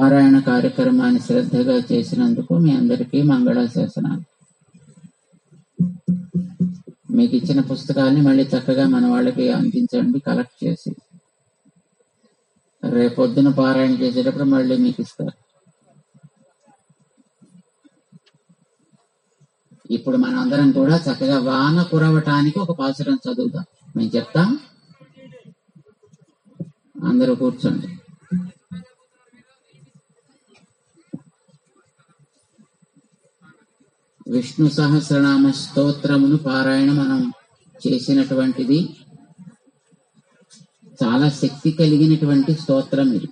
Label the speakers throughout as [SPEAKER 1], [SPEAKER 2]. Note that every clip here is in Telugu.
[SPEAKER 1] పారాయణ కార్యక్రమాన్ని శ్రద్ధగా చేసినందుకు మీ అందరికీ మంగళాశాసనాలు మీకు ఇచ్చిన పుస్తకాన్ని మళ్ళీ చక్కగా మన వాళ్ళకి అందించండి కలెక్ట్ చేసి రేపొద్దున పారాయణ చేసేటప్పుడు మళ్ళీ మీకు ఇస్తారు ఇప్పుడు మన అందరం కూడా చక్కగా వాన కురవటానికి ఒక పాసురం చదువుదాం మేము చెప్తాం అందరూ కూర్చోండి విష్ణు సహస్రనామ స్తోత్రమును పారాయణ మనం చేసినటువంటిది చాలా శక్తి కలిగినటువంటి స్తోత్రం ఇది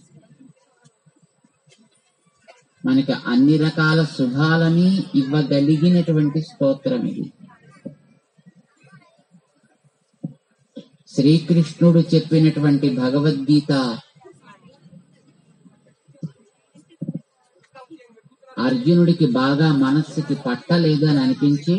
[SPEAKER 1] మనకి అన్ని రకాల శుభాలని ఇవ్వగలిగినటువంటి స్తోత్రం ఇది శ్రీకృష్ణుడు చెప్పినటువంటి భగవద్గీత అర్జునుడికి బాగా మనస్సుకి పట్టలేదని అనిపించి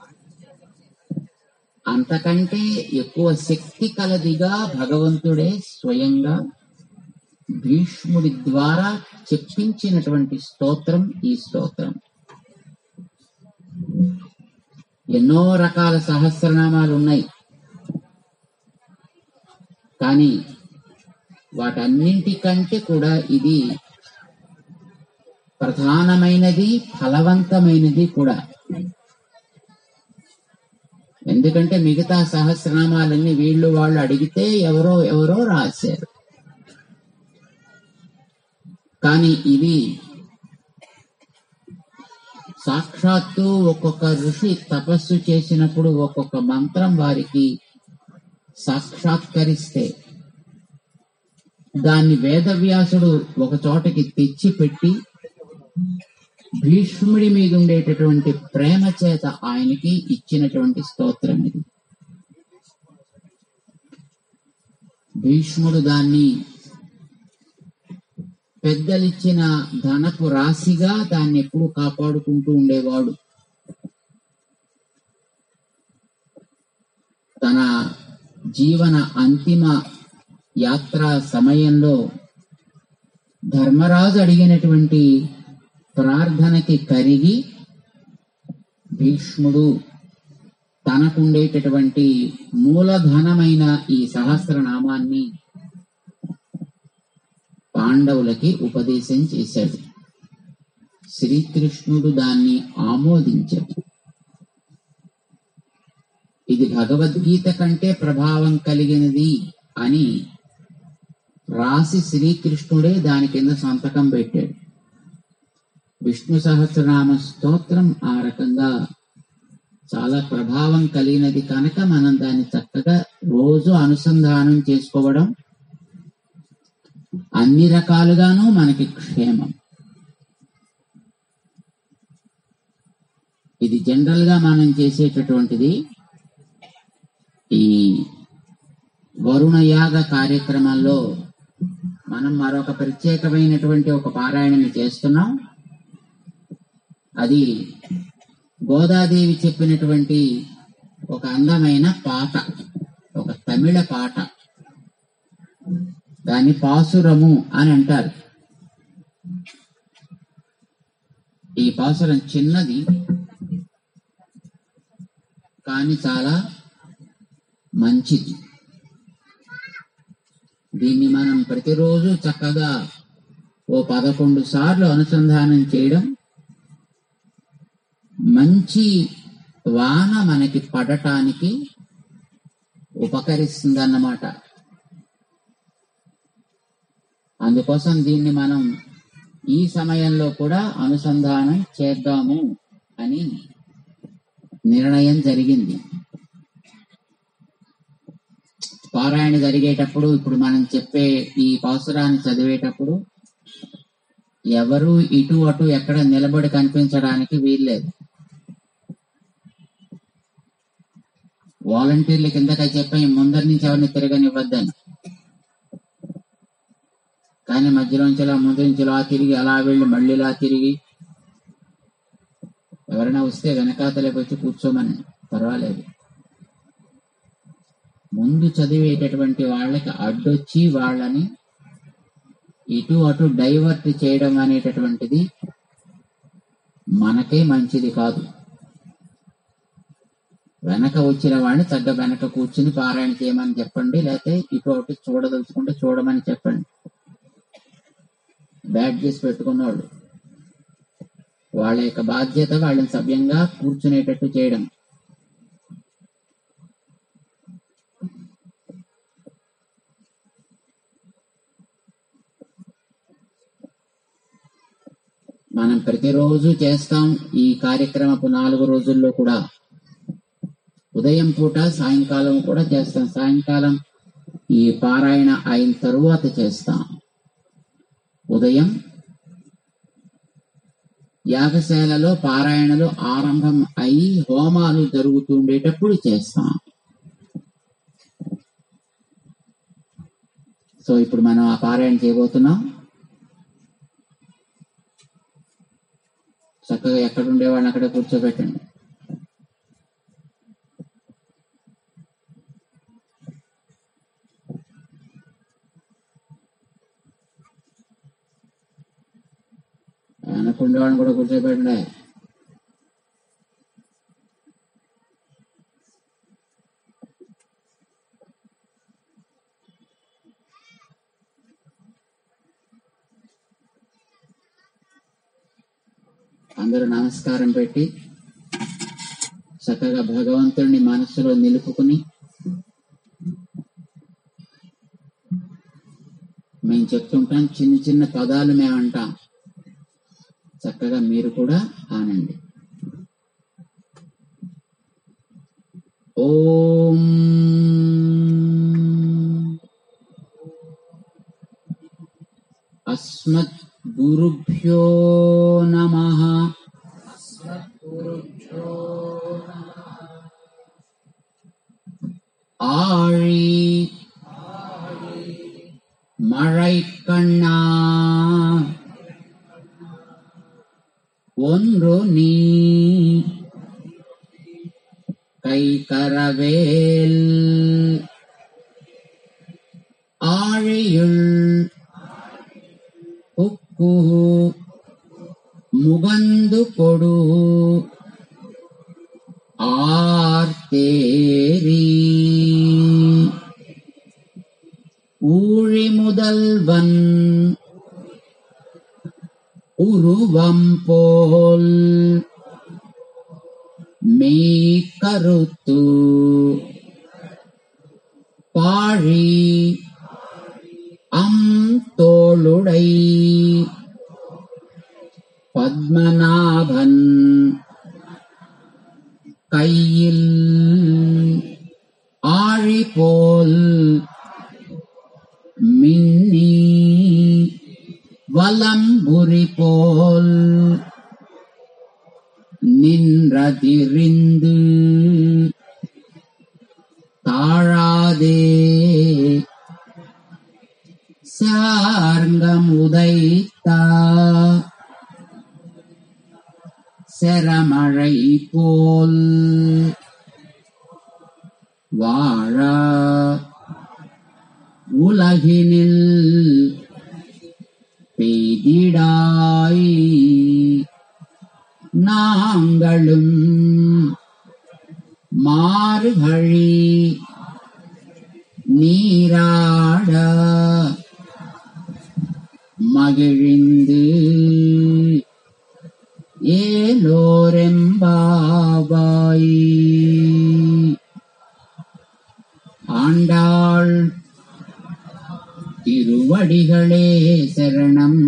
[SPEAKER 1] అంతకంటే ఎక్కువ శక్తి కలదిగా భగవంతుడే స్వయంగా భీష్ముడి ద్వారా చెప్పించినటువంటి స్తోత్రం ఈ స్తోత్రం ఎన్నో రకాల సహస్రనామాలు ఉన్నాయి కానీ వాటన్నింటికంటే కూడా ఇది ప్రధానమైనది ఫలవంతమైనది కూడా ఎందుకంటే మిగతా సహస్రనామాలన్నీ వీళ్ళు వాళ్ళు అడిగితే ఎవరో ఎవరో రాశారు కానీ ఇది సాక్షాత్తు ఒక్కొక్క ఋషి తపస్సు చేసినప్పుడు ఒక్కొక్క మంత్రం వారికి సాక్షాత్కరిస్తే దాన్ని వేదవ్యాసుడు ఒక చోటకి తెచ్చి పెట్టి భీష్ముడి మీద ఉండేటటువంటి ప్రేమ చేత ఆయనకి ఇచ్చినటువంటి స్తోత్రం ఇది భీష్ముడు దాన్ని పెద్దలిచ్చిన ధనపు రాశిగా దాన్ని ఎప్పుడు కాపాడుకుంటూ ఉండేవాడు తన జీవన అంతిమ యాత్ర సమయంలో ధర్మరాజు అడిగినటువంటి ప్రార్థనకి కరిగి భీష్ముడు తనకుండేటటువంటి మూలధనమైన ఈ సహస్రనామాన్ని పాండవులకి ఉపదేశం చేశాడు శ్రీకృష్ణుడు దాన్ని ఆమోదించాడు ఇది భగవద్గీత కంటే ప్రభావం కలిగినది అని రాసి శ్రీకృష్ణుడే దాని కింద సంతకం పెట్టాడు విష్ణు సహస్రనామ స్తోత్రం ఆ రకంగా చాలా ప్రభావం కలిగినది కనుక మనం దాన్ని చక్కగా రోజు అనుసంధానం చేసుకోవడం అన్ని రకాలుగాను మనకి క్షేమం ఇది జనరల్ గా మనం చేసేటటువంటిది ఈ వరుణ యాగ కార్యక్రమాల్లో మనం మరొక ప్రత్యేకమైనటువంటి ఒక పారాయణని చేస్తున్నాం అది గోదాదేవి చెప్పినటువంటి ఒక అందమైన పాట ఒక తమిళ పాట దాన్ని పాసురము అని అంటారు ఈ పాసురం చిన్నది కానీ చాలా మంచిది దీన్ని మనం ప్రతిరోజు చక్కగా ఓ పదకొండు సార్లు అనుసంధానం చేయడం మంచి వాన మనకి పడటానికి ఉపకరిస్తుందన్నమాట అందుకోసం దీన్ని మనం ఈ సమయంలో కూడా అనుసంధానం చేద్దాము అని నిర్ణయం జరిగింది పారాయణ జరిగేటప్పుడు ఇప్పుడు మనం చెప్పే ఈ పాసురాన్ని చదివేటప్పుడు ఎవరు ఇటు అటు ఎక్కడ నిలబడి కనిపించడానికి వీల్లేదు వాలంటీర్ల కిందక చెప్పాయి ముందరి నుంచి ఎవరిని తిరగనివ్వద్దని కానీ మధ్యలోంచి ఇలా ముందు నుంచి ఇలా తిరిగి అలా వెళ్ళి మళ్ళీ ఇలా తిరిగి ఎవరైనా వస్తే వెనకాతలకు వచ్చి కూర్చోమని పర్వాలేదు ముందు చదివేటటువంటి వాళ్ళకి అడ్డొచ్చి వాళ్ళని ఇటు అటు డైవర్ట్ చేయడం అనేటటువంటిది మనకే మంచిది కాదు వెనక వచ్చిన వాడిని చక్కగా వెనక కూర్చుని పారాయణ చేయమని చెప్పండి లేకపోతే ఇటు అటు చూడదలుచుకుంటే చూడమని చెప్పండి బ్యాడ్జెస్ పెట్టుకున్నవాళ్ళు వాళ్ళ యొక్క బాధ్యత వాళ్ళని సవ్యంగా కూర్చునేటట్టు చేయడం మనం ప్రతిరోజు చేస్తాం ఈ కార్యక్రమపు నాలుగు రోజుల్లో కూడా ఉదయం పూట సాయంకాలం కూడా చేస్తాం సాయంకాలం ఈ పారాయణ అయిన తరువాత చేస్తాం ఉదయం యాగశాలలో పారాయణలు ఆరంభం అయి హోమాలు జరుగుతుండేటప్పుడు చేస్తాం సో ఇప్పుడు మనం ఆ పారాయణ చేయబోతున్నాం చక్కగా ఎక్కడ ఉండేవాడిని అక్కడే కూర్చోబెట్టండి వెనక ఉండేవాడిని కూడా కూర్చోబెట్టండి అందరూ నమస్కారం పెట్టి చక్కగా భగవంతుడిని మనస్సులో నిలుపుకుని మేము చెప్తుంటాం చిన్న చిన్న పదాలు మేము అంటాం చక్కగా మీరు కూడా ఆనండి ఓం అస్మత్ గురుభ్యో నమ ஆழி மழை கண்ணா ஒன்று நீ கை கரவேல் ஆழியுள் உக்கு முகந்து கொடு ஆர்த்தேரி ஊழி முதல்வன் உருவம் போல் மெய் கருத்து பாழி அம் தோளுடை பத்மநாபன் கையில் ஆழி போல் மின்னி வலம்புரி போல் நின்றதிரிந்து தாழாதே சார்கம் உதைத்தா செரமழை போல் வாழ உலகினில் பெய்திடாய் நாங்களும் மாறுகழி நீராட மகிழ்ந்து ஏலோரெம்பாவாய் ஆண்டாள் திருவடிகளே சரணம்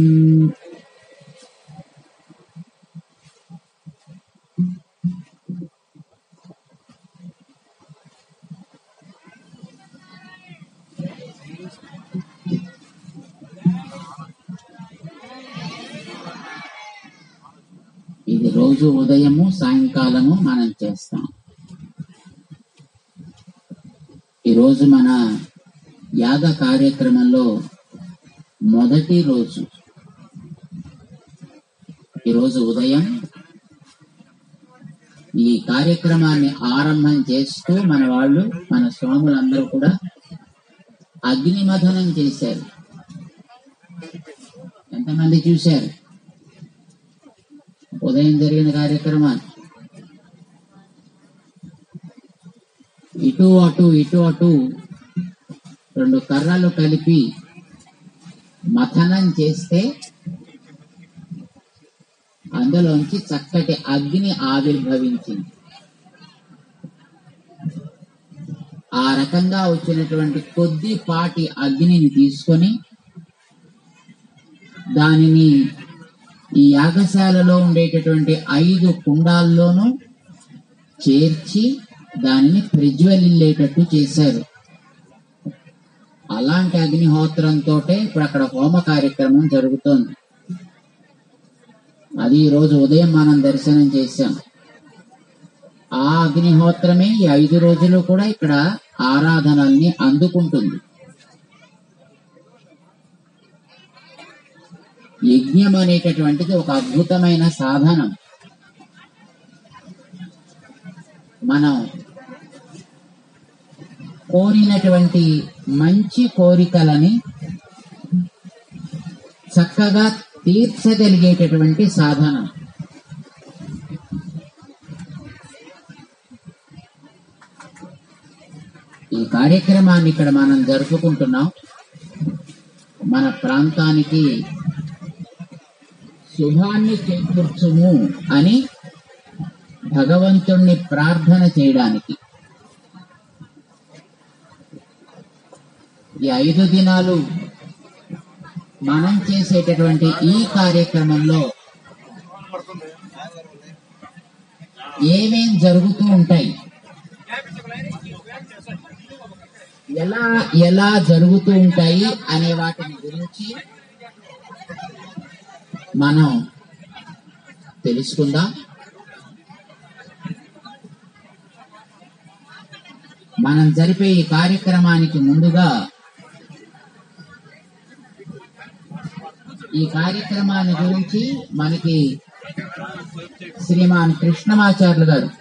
[SPEAKER 1] ఇది రోజు ఉదయము సాయంకాలము మనం చేస్తాం ఈరోజు మన యాగ కార్యక్రమంలో మొదటి రోజు ఈరోజు ఉదయం ఈ కార్యక్రమాన్ని ఆరంభం చేస్తూ మన వాళ్ళు మన స్వాములందరూ కూడా అగ్నిమథనం చేశారు ఎంతమంది చూశారు ఉదయం జరిగిన కార్యక్రమాన్ని ఇటు అటు ఇటు అటు రెండు కర్రలు కలిపి మథనం చేస్తే అందులోంచి చక్కటి అగ్ని ఆవిర్భవించింది ఆ రకంగా వచ్చినటువంటి కొద్దిపాటి అగ్నిని తీసుకొని దానిని ఈ యాగశాలలో ఉండేటటువంటి ఐదు కుండాల్లోనూ చేర్చి దానిని ప్రజ్వలిల్లేటట్టు చేశారు అలాంటి అగ్నిహోత్రంతో ఇప్పుడు అక్కడ హోమ కార్యక్రమం జరుగుతోంది అది ఈ రోజు ఉదయం మనం దర్శనం చేశాం ఆ అగ్నిహోత్రమే ఈ ఐదు రోజులు కూడా ఇక్కడ ఆరాధనల్ని అందుకుంటుంది యజ్ఞం అనేటటువంటిది ఒక అద్భుతమైన సాధనం మనం కోరినటువంటి మంచి కోరికలని చక్కగా తీర్చగలిగేటటువంటి సాధనం ఈ కార్యక్రమాన్ని ఇక్కడ మనం జరుపుకుంటున్నాం మన ప్రాంతానికి శుభాన్ని చేకూర్చుము అని భగవంతుణ్ణి ప్రార్థన చేయడానికి ఈ ఐదు దినాలు మనం చేసేటటువంటి ఈ కార్యక్రమంలో ఏమేం జరుగుతూ ఉంటాయి ఎలా ఎలా జరుగుతూ ఉంటాయి అనే వాటిని గురించి మనం తెలుసుకుందాం మనం జరిపే ఈ కార్యక్రమానికి ముందుగా ఈ కార్యక్రమాన్ని గురించి మనకి శ్రీమాన్ కృష్ణమాచార్యులు గారు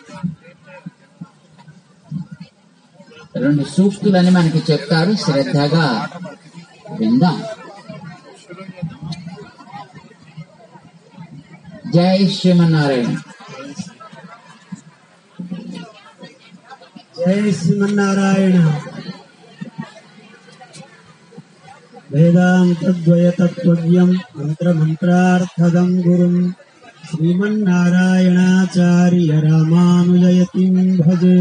[SPEAKER 1] రెండు సూక్తులని మనకి చెప్తారు శ్రద్ధగా విందాం జై శ్రీమన్నారాయణ
[SPEAKER 2] జై శ్రీమన్నారాయణ వేదాంతద్వయతత్వజ్ఞం మంత్రమంత్రార్థదం గురుం శ్రీమన్నారాయణాచార్య రామానుజయతిం భజే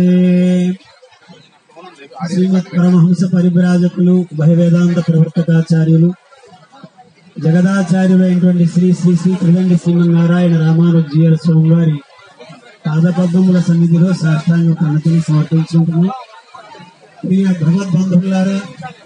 [SPEAKER 2] శ్రీమత్ పరమహంస పరిబ్రాజకులు ఉభయ వేదాంత ప్రవర్తకాచార్యులు జగదాచార్యులైనటువంటి శ్రీ శ్రీ శ్రీ త్రిదండి శ్రీమన్నారాయణ రామానుజీయ స్వామి వారి పాదపద్మముల సన్నిధిలో సాష్టాంగ ప్రణతిని సమర్పించుకుంటున్నాం ప్రియ భగవద్బంధువులారా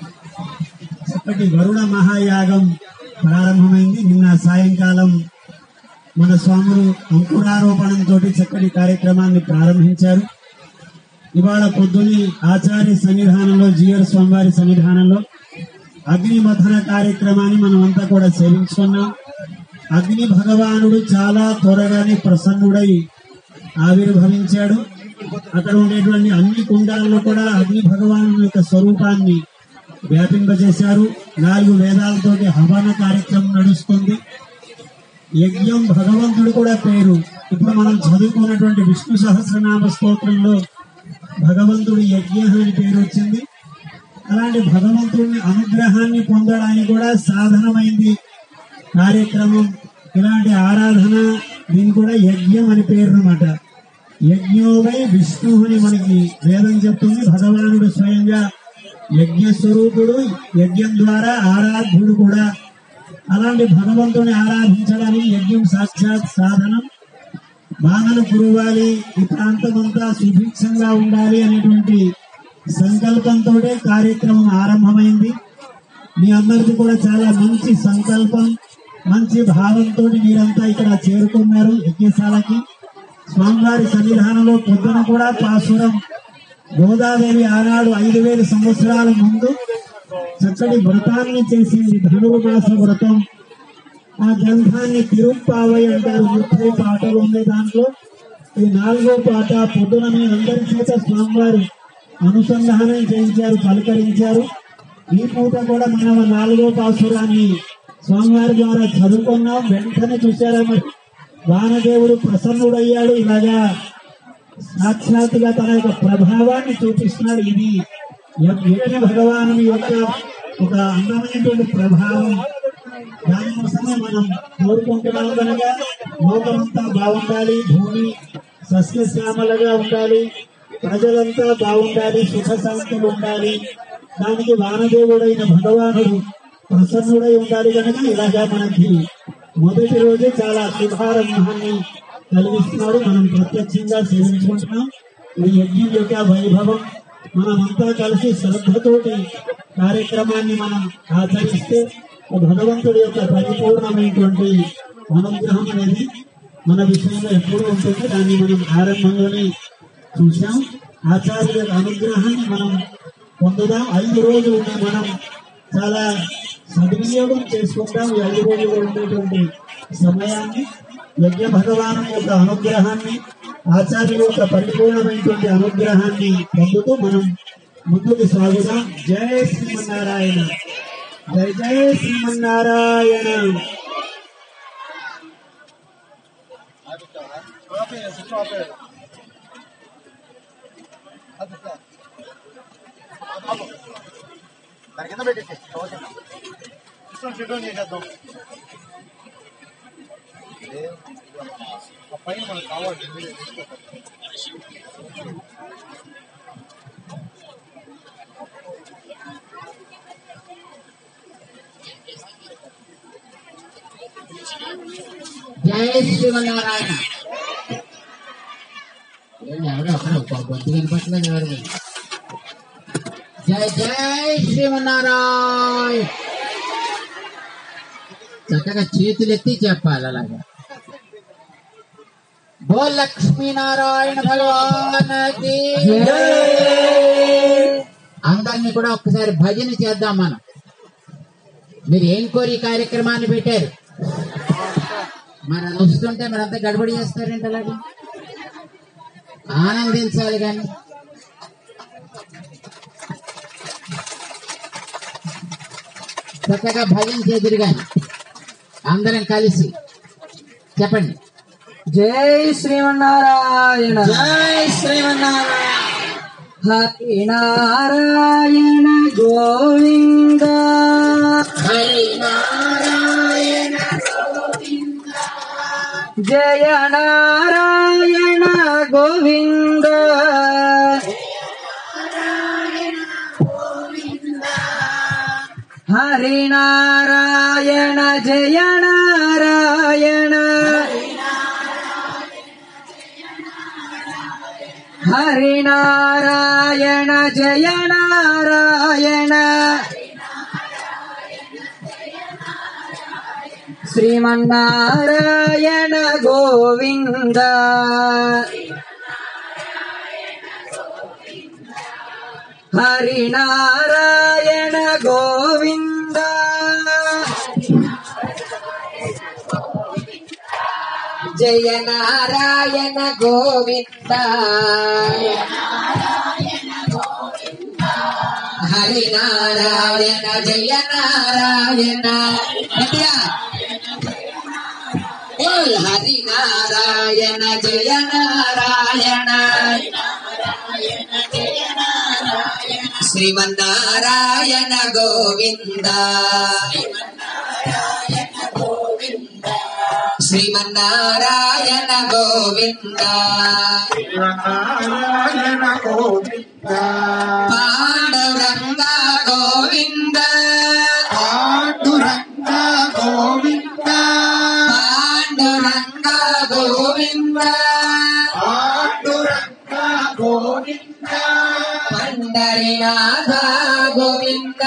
[SPEAKER 2] చక్కటి వరుణ మహాయాగం ప్రారంభమైంది నిన్న సాయంకాలం మన స్వాములు అంకురారోపణంతో చక్కటి కార్యక్రమాన్ని ప్రారంభించారు ఇవాళ పొద్దుని ఆచార్య సన్నిధానంలో జీవర స్వామివారి సన్నిధానంలో అగ్ని మథన కార్యక్రమాన్ని మనం అంతా కూడా సేవించుకున్నాం అగ్ని భగవానుడు చాలా త్వరగానే ప్రసన్నుడై ఆవిర్భవించాడు అక్కడ ఉండేటువంటి అన్ని కుండాల్లో కూడా అగ్ని భగవాను యొక్క స్వరూపాన్ని వ్యాపింపజేశారు నాలుగు వేదాలతోటి హవన కార్యక్రమం నడుస్తుంది యజ్ఞం భగవంతుడు కూడా పేరు ఇప్పుడు మనం చదువుకున్నటువంటి విష్ణు సహస్రనామ స్తోత్రంలో భగవంతుడు యజ్ఞ అని పేరు వచ్చింది అలాంటి భగవంతుడిని అనుగ్రహాన్ని పొందడానికి కూడా సాధనమైంది కార్యక్రమం ఇలాంటి ఆరాధన దీని కూడా యజ్ఞం అని పేరు అనమాట యజ్ఞోవై విష్ణు అని మనకి వేదం చెప్తుంది భగవానుడు స్వయంగా యజ్ఞ స్వరూపుడు యజ్ఞం ద్వారా ఆరాధ్యుడు కూడా అలాంటి భగవంతుని ఆరాధించడానికి యజ్ఞం సాక్షాత్ సాధనం బాణలు కురవాలి ఈ ప్రాంతం అంతా సుభిక్షంగా ఉండాలి అనేటువంటి సంకల్పంతో కార్యక్రమం ఆరంభమైంది మీ అందరికీ కూడా చాలా మంచి సంకల్పం మంచి భావంతో మీరంతా ఇక్కడ చేరుకున్నారు యజ్ఞశాలకి స్వామివారి సన్నిధానంలో పొద్దున కూడా పాసురం గోదాదేవి ఆనాడు ఐదు వేల సంవత్సరాల ముందు చక్కటి వ్రతాన్ని చేసింది ధనుర్మాస వ్రతం ఆ గ్రంథాన్ని తిరుప్పావై అంటారు ముప్పై పాటలు ఉన్నాయి దాంట్లో ఈ నాలుగో పాట పొద్దున మీ అందరి చేత స్వామివారి అనుసంధానం చేయించారు పలకరించారు ఈ పూట కూడా మనం నాలుగో పాసురాన్ని స్వామివారి ద్వారా చదువుకున్నాం వెంటనే చూశారా మరి వానదేవుడు ప్రసన్నుడయ్యాడు ఇలాగా సాక్షాత్తుగా తన యొక్క ప్రభావాన్ని చూపిస్తున్నాడు ఇది యజ్ఞ భగవాను యొక్క ఒక అందమైనటువంటి ప్రభావం దానికోసమే మనం కోరుకుంటున్నాం కనుక లోకమంతా బాగుండాలి భూమి సస్యశ్యామలగా ఉండాలి ప్రజలంతా బాగుండాలి సుఖ శాంతులు ఉండాలి దానికి వానదేవుడైన భగవానుడు ప్రసన్నుడై ఉండాలి కనుక ఇలాగా మనకి మొదటి రోజే చాలా శుభారంభాన్ని కలిగిస్తున్నాడు మనం ప్రత్యక్షంగా సేవించుకుంటున్నాం ఈ యజ్ఞం యొక్క వైభవం మనమంతా కలిసి శ్రద్ధతోటి కార్యక్రమాన్ని మనం ఆచరిస్తే భగవంతుడి యొక్క పరిపూర్ణమైనటువంటి అనుగ్రహం అనేది మన విషయంలో ఎప్పుడూ ఉంటుంది దాన్ని మనం ఆరంభంలోనే చూసాం ఆచార్యుల యొక్క అనుగ్రహాన్ని మనం పొందుదాం ఐదు రోజులు మనం చాలా సద్వినియోగం చేసుకుంటాం ఈ ఐదు రోజులు ఉండేటువంటి సమయాన్ని యజ్ఞ భగవాను యొక్క అనుగ్రహాన్ని ఆచార్యుల యొక్క పరిపూర్ణమైనటువంటి అనుగ్రహాన్ని పొందుతూ మనం ముందుకు సాగుదాం జయ శ్రీమన్నారాయణ జయ జయ శ్రీమన్నారాయణ
[SPEAKER 3] దాని కింద పెట్టేసి షెడ్యూల్ చేసేద్దాం ఆ పైన మనకు కావాలి
[SPEAKER 1] జై శ్రీమన్నారాయణ ఏంటి ఎవరో అక్కడ ఒక గొంతు కనపట్లేదు ఎవరు జై జై శ్రీమన్నారాయణ చక్కగా చేతులు ఎత్తి చెప్పాలి అలాగా బో లక్ష్మీనారాయణ భగవానకి అందరినీ కూడా ఒక్కసారి భజన చేద్దాం మనం మీరు ఏం కోరి ఈ కార్యక్రమాన్ని పెట్టారు మరి అది వస్తుంటే మరి అంతా గడబడి చేస్తారేంటి అలాగే ఆనందించాలి కానీ చక్కగా భజన చేదురు కానీ అందరం కలిసి చెప్పండి
[SPEAKER 4] జై శ్రీమన్నారాయణ
[SPEAKER 1] జై శ్రీమన్నారాయణ
[SPEAKER 4] హరి నారాయణ గోవింద
[SPEAKER 1] హరి నారాయణ
[SPEAKER 4] జయ నారాయణ గోవింద హరి నారాయణ జయ నారాయణ హరి నారాయణ జయ నారాయణ శ్రీమన్నారాయణ గోవింద హరి నారాయణ గోవింద జయ నారాయణ గోవింద హరి నారాయణ జయ నారాయణ గట్టిగా. బోల్ హరి నారాయణ జయ నారాయణ శ్రీమన్నారాయణ గోవింద శ్రీమన్నారాయణ గోవింద
[SPEAKER 3] నారాయణ గోవింద
[SPEAKER 4] పాండురంగ గోవింద
[SPEAKER 3] పాండురంగ గోవింద
[SPEAKER 4] పాండురంగ గోవింద
[SPEAKER 3] పాండురంగ గోవింద
[SPEAKER 4] పండరినాథ గోవింద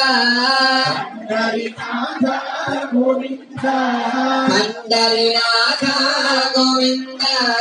[SPEAKER 3] హరినాథ గోవింద
[SPEAKER 4] పండరినాథ గోవింద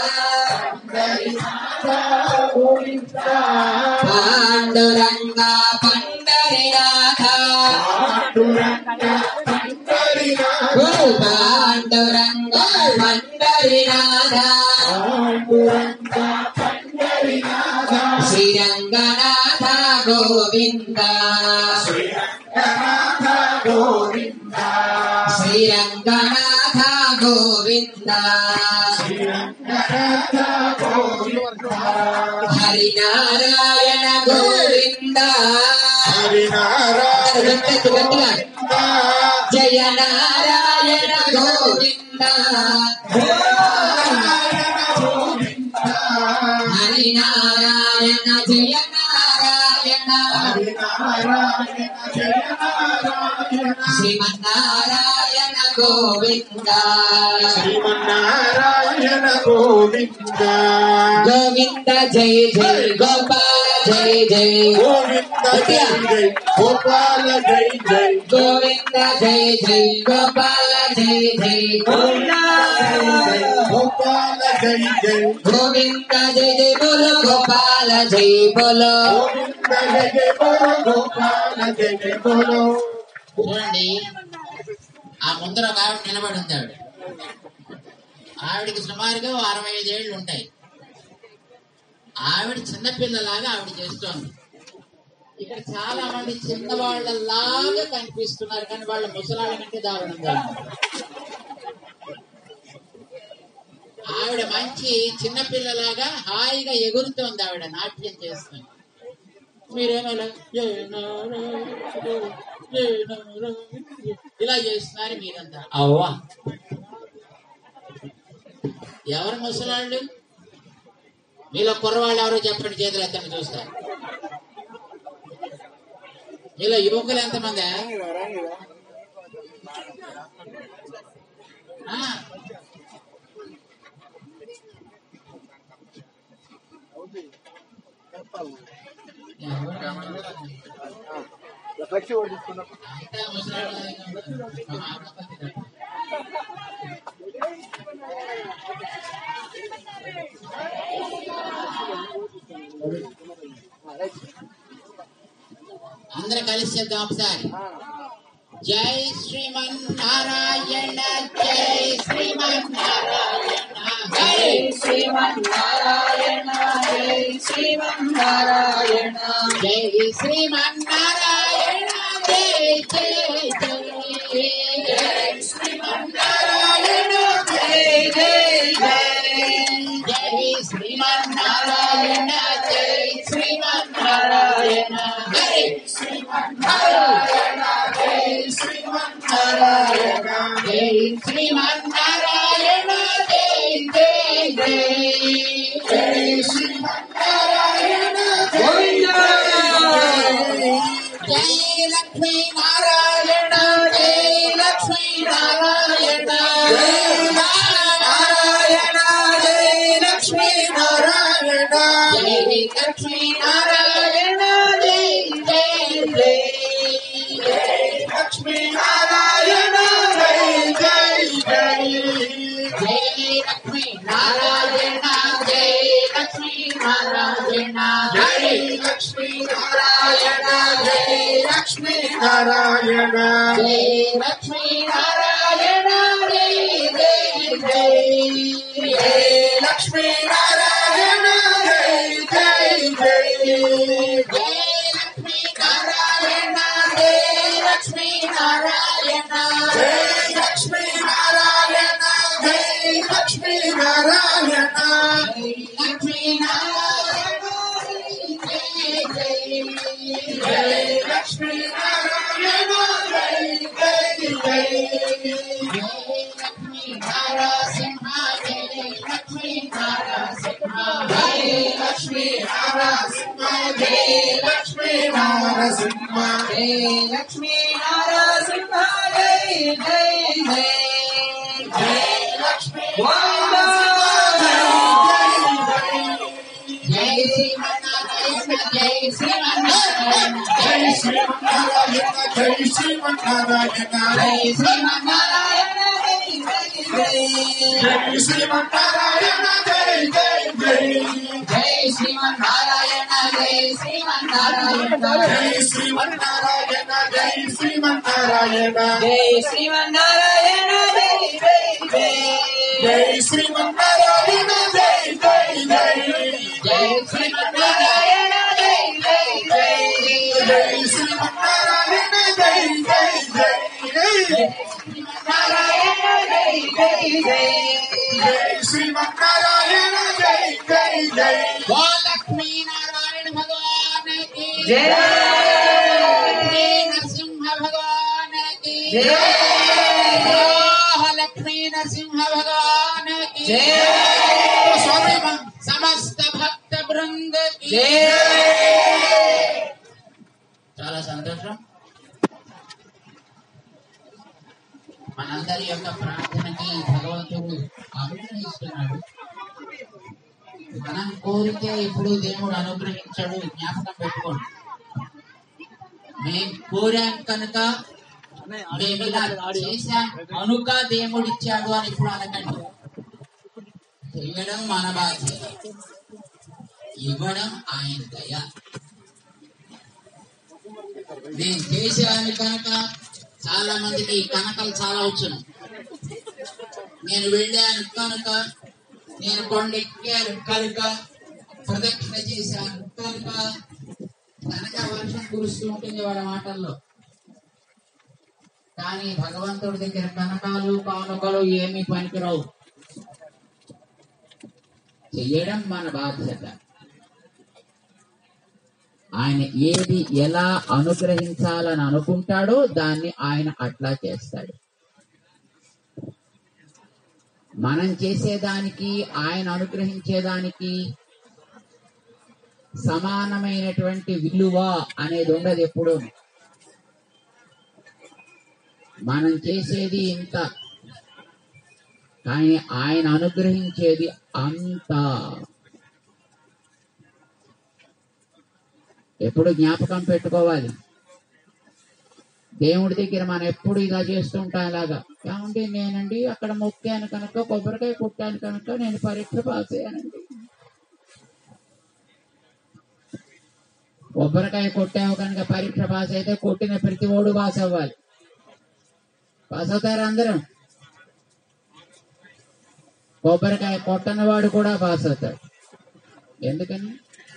[SPEAKER 3] హరినాథ గోవింద
[SPEAKER 4] పాండురంగ పండరినాథ
[SPEAKER 3] పాండురంగ హరినాథ
[SPEAKER 4] ఓ పాండురంగ పండరినాథ
[SPEAKER 3] పాండురంగ హరినాథ
[SPEAKER 4] శ్రీరంగనాథ గోవింద
[SPEAKER 3] శ్రీరంగనాథ గోవింద
[SPEAKER 4] శ్రీ శ్రీరంగనాథ గోవింద
[SPEAKER 3] శ్రీరంగనాథ గోవింద
[SPEAKER 4] హరినారాయణ గోవింద
[SPEAKER 3] హరినారాయణ
[SPEAKER 4] గట్టిగా, గట్టిగా. జయ నారాయణ గోవింద హరినారాయణ జయ నారాయణ శ్రీమన్నారాయణ గోవింద
[SPEAKER 3] శ్రీమన్నారాయణ గోవింద
[SPEAKER 4] గోవింద జయ జయ గోపాల జయ జయ
[SPEAKER 3] గోవింద జై జై గోపాల జై జై
[SPEAKER 4] గోవింద జయ జయ గోపాల జయ జయ
[SPEAKER 3] గోపాల జై జై
[SPEAKER 4] గోవింద జయ జయ బోలో గోపాల జయ బోలో
[SPEAKER 3] గోవింద జై జై బోలో గోపాల జై జై బోలో
[SPEAKER 1] చూడండి ఆ ముందర ఒక ఆవిడ నిలబడి ఉంది ఆవిడ ఆవిడకి సుమారుగా ఓ అరవై ఐదు ఏళ్ళు ఉంటాయి ఆవిడ చిన్నపిల్లలాగా ఆవిడ చేస్తోంది ఇక్కడ చాలా మంది చిన్నవాళ్ళలాగా కనిపిస్తున్నారు కానీ వాళ్ళ ముసలాళ్ళ కంటే దారుణంగా ఉన్నారు. ఆవిడ మంచి చిన్నపిల్లలాగా హాయిగా ఎగురుతోంది ఆవిడ నాట్యం చేస్తుంది మీరేమో ఇలా, "జయ నారాయణ, జయ నారాయణ", ఇలా చేస్తున్నారు మీరంతా అవ్వా ఎవరు ముసలాళ్ళు మీలో కుర్రవాళ్ళు ఎవరో చెప్పండి చేతులు ఎత్తండి చూస్తారు మీలో యువకులు ఎంతమంది ఆ. అంతా ముసలాళ్ళే ఉన్నారు. మా ఆడపడుచు తప్ప. అందరూ కలిసి చేద్దాం ఒకసారి జై శ్రీమన్నారాయణ జై శ్రీమన్నారాయణ జై
[SPEAKER 4] శ్రీమన్నారాయణ జై శ్రీమన్నారాయణ
[SPEAKER 1] జై శ్రీమన్నారాయణ జై జై జై జై శ్రీమన్నారాయణ
[SPEAKER 4] జై జై జై
[SPEAKER 1] జై శ్రీమన్నారాయణ జై శ్రీమన్నారాయణ జై శ్రీమన్నారాయణ జై శ్రీమన్నారాయణ జై శ్రీమన్నారాయణ జై జై జై జై శ్రీమన్నారాయణ
[SPEAKER 4] గోవింద
[SPEAKER 1] జై లక్ష్మీ నారాయణ జై లక్ష్మీ నారాయణ జై నారాయణ జై లక్ష్మీ నారాయణ జై లక్ష్మీ నారాయణ జై జై జై జై లక్ష్మీ నారాయణ జై జై జై జై లక్ష్మీ నారాయణ జై లక్ష్మీ నారాయణ జై లక్ష్మీ నారాయణ జై లక్ష్మీ
[SPEAKER 3] నారాయణ
[SPEAKER 1] జై లక్ష్మీ నారాయణ జై జై జై జై లక్ష్మీ నారాయణ జై జై జై జై లక్ష్మీ నారాయణ జై లక్ష్మీ నారాయణ జై లక్ష్మీ నారాయణ జై లక్ష్మీ నారాయణ జై లక్ష్మీ నారాయణ జై జై జై లక్ష్మీ నారాయణ జై జై జై జై లక్ష్మీ నారాసింహ జై లక్ష్మీ నారాసింహ జై లక్ష్మీ నారాసింహ జై లక్ష్మీ నారసింహ జై లక్ష్మీ నారసింహ జై జై జై జై లక్ష్మీ జై శ్రీమన్నారాయణ జై శ్రీమన్నారాయణ జై శ్రీమన్నారాయణ
[SPEAKER 3] జై శ్రీమన్నారాయణ
[SPEAKER 1] జై శ్రీమన్నారాయణ జై జై
[SPEAKER 3] జై శ్రీమన్నారాయణ జై జై జై
[SPEAKER 1] జై శ్రీమన్నారాయణ జై శ్రీమన్నారాయణ
[SPEAKER 3] జై శ్రీమన్నారాయణ జై శ్రీమన్నారాయణ
[SPEAKER 4] జై శ్రీమన్నారాయణ జై జై జై
[SPEAKER 3] జై శ్రీమన్నారాయణ జై జై జై
[SPEAKER 1] జై శ్రీమన్నారాయణ జై జై జై
[SPEAKER 3] జై శ్రీమన్నారాయణ జై జై జై
[SPEAKER 1] శ్రీమన్నారాయణ
[SPEAKER 3] जय
[SPEAKER 1] वो लक्ष्मी नारायण भगवान की
[SPEAKER 4] जय
[SPEAKER 1] लक्ष्मी नरसिंह भगवान की
[SPEAKER 4] जय
[SPEAKER 1] ओह, लक्ष्मी नरसिंह भगवान की
[SPEAKER 4] जय
[SPEAKER 1] तो स्वामी भ- समस्त భక్త బృంద की
[SPEAKER 4] जय
[SPEAKER 1] చాలా సంతోషం మనందరి యొక్క ప్రార్థనకి భగవంతుడు అనుగ్రహిస్తున్నాడు మనం కోరితే ఇప్పుడు దేవుడు అనుగ్రహించాడు జ్ఞాపకం పెట్టుకోండి మేము కోరాం కనుక మేము ఇలా చేశాం కనుక దేవుడు ఇచ్చాడు అని ఇప్పుడు అనకండి చేయడం మన బాధ్యత ఇవ్వడం ఆయన దయ నేను చేశాను కనుక చాలా మందికి కనకలు చాలా వచ్చును నేను వెళ్ళాను కనుక నేను కొండ ఎక్కాను కనుక ప్రదక్షిణ చేశాను కనుక కనుక వర్షం కురుస్తూ ఉంటుంది వాళ్ళ మాటల్లో కానీ భగవంతుడి దగ్గర కనకాలు కానుకలు ఏమీ పనికిరావు చెయ్యడం మన బాధ్యత ఆయన ఏది ఎలా అనుగ్రహించాలని అనుకుంటాడో దాన్ని ఆయన అట్లా చేస్తాడు మనం చేసేదానికి ఆయన అనుగ్రహించేదానికి సమానమైనటువంటి విలువ అనేది ఉండదు ఎప్పుడు మనం చేసేది ఇంత కానీ ఆయన అనుగ్రహించేది అంత ఎప్పుడు జ్ఞాపకం పెట్టుకోవాలి దేవుడి దగ్గర మనం ఎప్పుడు ఇలా చేస్తూ ఉంటాం ఇలాగా ఏమండి నేనండి అక్కడ మొక్కాను కనుక కొబ్బరికాయ కొట్టాను కనుక నేను పరీక్ష పాస్ అయ్యానండి కొబ్బరికాయ కొట్టావు కనుక పరీక్ష పాస్ అయితే కొట్టిన ప్రతి ఓడు పాస్ అవ్వాలి పాస్ అవుతారు అందరం కొబ్బరికాయ కొట్టని వాడు కూడా పాస్ అవుతాడు ఎందుకని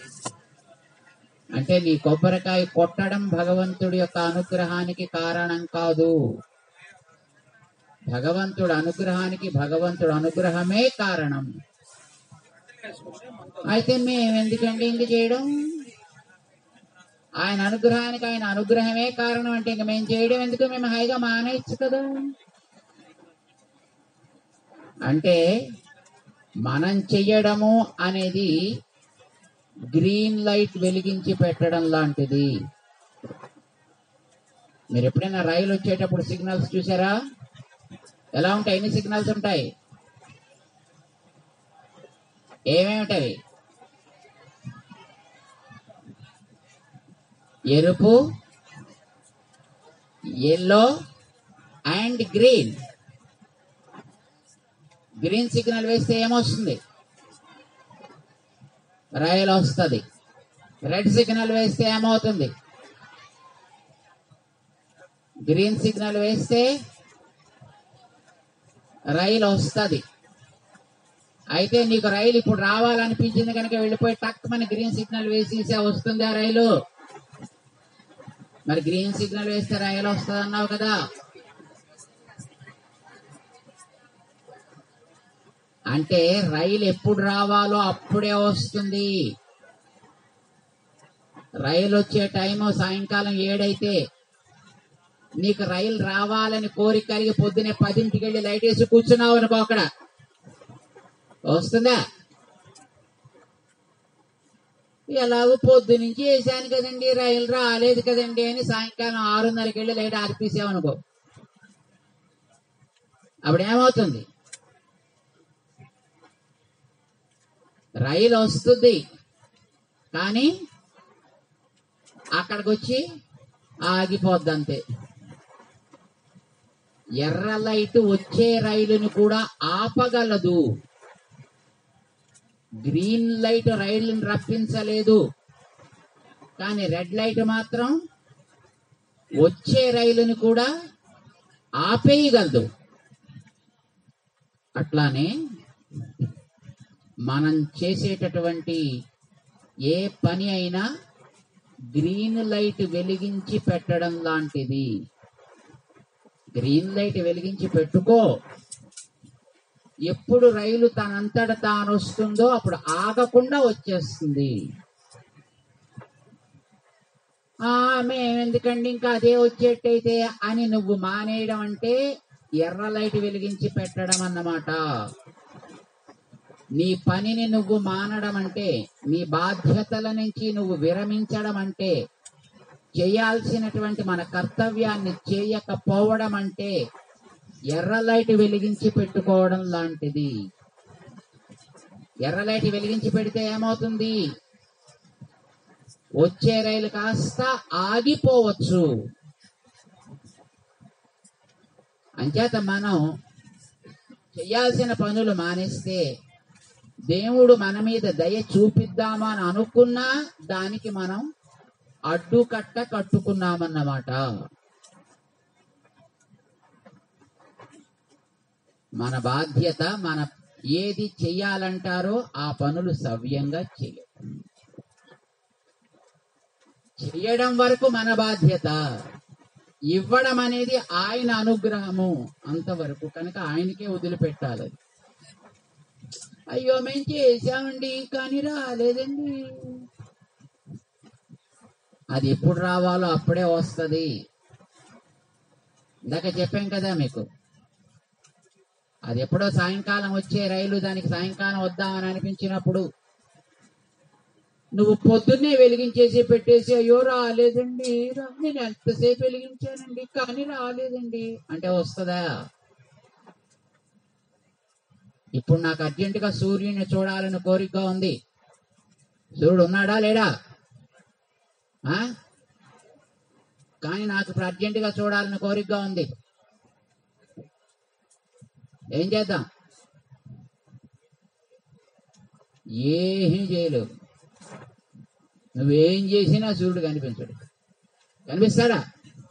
[SPEAKER 1] అంటే నీ కొబ్బరికాయ కొట్టడం భగవంతుడి యొక్క అనుగ్రహానికి కారణం కాదు భగవంతుడు అనుగ్రహానికి భగవంతుడు అనుగ్రహమే కారణం అయితే మేము ఎందుకండి ఇంక చేయడం ఆయన అనుగ్రహానికి ఆయన అనుగ్రహమే కారణం అంటే ఇంక మేము చేయడం ఎందుకు మేము హాయిగా మానేయచ్చు కదా అంటే మనం చెయ్యడము అనేది గ్రీన్ లైట్ వెలిగించి పెట్టడం లాంటిది మీరు ఎప్పుడైనా రైలు వచ్చేటప్పుడు సిగ్నల్స్ చూసారా ఎలా ఉంటాయి ఎన్ని సిగ్నల్స్ ఉంటాయి ఏమేమిటవి ఎరుపు yellow and green green signal వేస్తే ఏమొస్తుంది రైలు వస్తుంది రెడ్ సిగ్నల్ వేస్తే ఏమవుతుంది గ్రీన్ సిగ్నల్ వేస్తే రైలు వస్తుంది అయితే నీకు రైలు ఇప్పుడు రావాలనిపించింది కనుక వెళ్ళిపోయి టక్ మన గ్రీన్ సిగ్నల్ వేసేసే వస్తుందా రైలు మరి గ్రీన్ సిగ్నల్ వేస్తే రైలు వస్తుంది అన్నావు కదా అంటే రైలు ఎప్పుడు రావాలో అప్పుడే వస్తుంది రైలు వచ్చే టైం సాయంకాలం ఏడైతే నీకు రైలు రావాలని కోరిక కలిగి పొద్దునే పదింటికి వెళ్ళి లైట్ వేసి కూర్చున్నావు అనుకో అక్కడ వస్తుందా ఎలాగో పొద్దు నుంచి వేసాను కదండి రైలు రాలేదు కదండి అని సాయంకాలం ఆరున్నరకి వెళ్ళి లైట్ ఆర్పేసావు అనుకో అప్పుడు ఏమవుతుంది రైలు వస్తుంది కానీ అక్కడికి వచ్చి ఆగిపోద్ది అంతే ఎర్ర లైట్ వచ్చే రైలుని కూడా ఆపగలదు గ్రీన్ లైట్ రైలుని రప్పించలేదు కానీ రెడ్ లైట్ మాత్రం వచ్చే రైలుని కూడా ఆపేయగలదు అట్లానే మనం చేసేటటువంటి ఏ పని అయినా గ్రీన్ లైట్ వెలిగించి పెట్టడం లాంటిది గ్రీన్ లైట్ వెలిగించి పెట్టుకో ఎప్పుడు రైలు తనంతట తాను వస్తుందో అప్పుడు ఆగకుండా వచ్చేస్తుంది ఆ మేము ఎందుకండి ఇంకా అదే వచ్చేట్టయితే అని నువ్వు మానేయడం అంటే ఎర్ర లైట్ వెలిగించి పెట్టడం అన్నమాట నీ పనిని నువ్వు మానడం అంటే నీ బాధ్యతల నుంచి నువ్వు విరమించడం అంటే చేయాల్సినటువంటి మన కర్తవ్యాన్ని చేయకపోవడం అంటే ఎర్ర లైట్ వెలిగించి పెట్టుకోవడం లాంటిది ఎర్ర లైట్ వెలిగించి పెడితే ఏమవుతుంది వచ్చే రైలు కాస్త ఆగిపోవచ్చు అంచేత మనం చేయాల్సిన పనులు మానేస్తే దేవుడు మన మీద దయ చూపిద్దామా అని అనుకున్నా దానికి మనం అడ్డుకట్ట కట్టుకున్నామన్నమాట మన బాధ్యత మన ఏది చెయ్యాలంటారో ఆ పనులు సవ్యంగా చేయాలి చేయడం వరకు మన బాధ్యత ఇవ్వడం అనేది ఆయన అనుగ్రహము అంతవరకు కనుక ఆయనకే వదిలిపెట్టాలి అది. అయ్యో మేము చేసామండి కానీ రాలేదండి అది ఎప్పుడు రావాలో అప్పుడే వస్తది ఇందాక చెప్పాం కదా మీకు అది ఎప్పుడో సాయంకాలం వచ్చే రైలు దానికి సాయంకాలం వద్దామని అనిపించినప్పుడు నువ్వు పొద్దున్నే వెలిగించేసి పెట్టేసి అయ్యో రాలేదండి రా- నేను ఎంతసేపు వెలిగించానండి కానీ రాలేదండి అంటే వస్తుందా ఇప్పుడు నాకు అర్జెంటుగా సూర్యుని చూడాలని కోరిక ఉంది సూర్యుడు ఉన్నాడా లేడా ఆ? కానీ నాకు ఇప్పుడు అర్జెంటుగా చూడాలని కోరిక ఉంది ఏం చేద్దాం ఏమీ చేయలేవు నువ్వేం చేసినా సూర్యుడు కనిపించడు కనిపిస్తాడా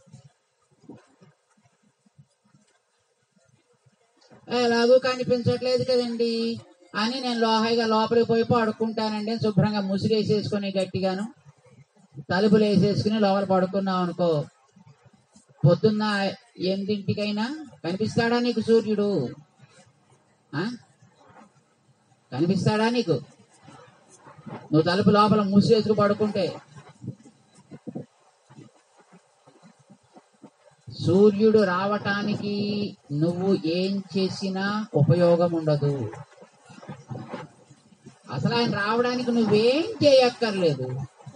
[SPEAKER 1] ఎలాగూ కనిపించట్లేదు కదండి అని నేను లోహాయిగా లోపలికి పోయి పడుకుంటానండి అని శుభ్రంగా ముసుగేసేసుకుని గట్టిగాను తలుపులు వేసేసుకుని లోపల పడుకున్నావు అనుకో పొద్దున్న ఎనిమిదింటికైనా కనిపిస్తాడా నీకు సూర్యుడు ఆ? కనిపిస్తాడా నీకు నువ్వు తలుపు లోపల మూసేసుకు పడుకుంటే సూర్యుడు రావటానికి నువ్వు ఏం చేసినా ఉపయోగం ఉండదు అసలు ఆయన రావడానికి నువ్వేం చేయక్కర్లేదు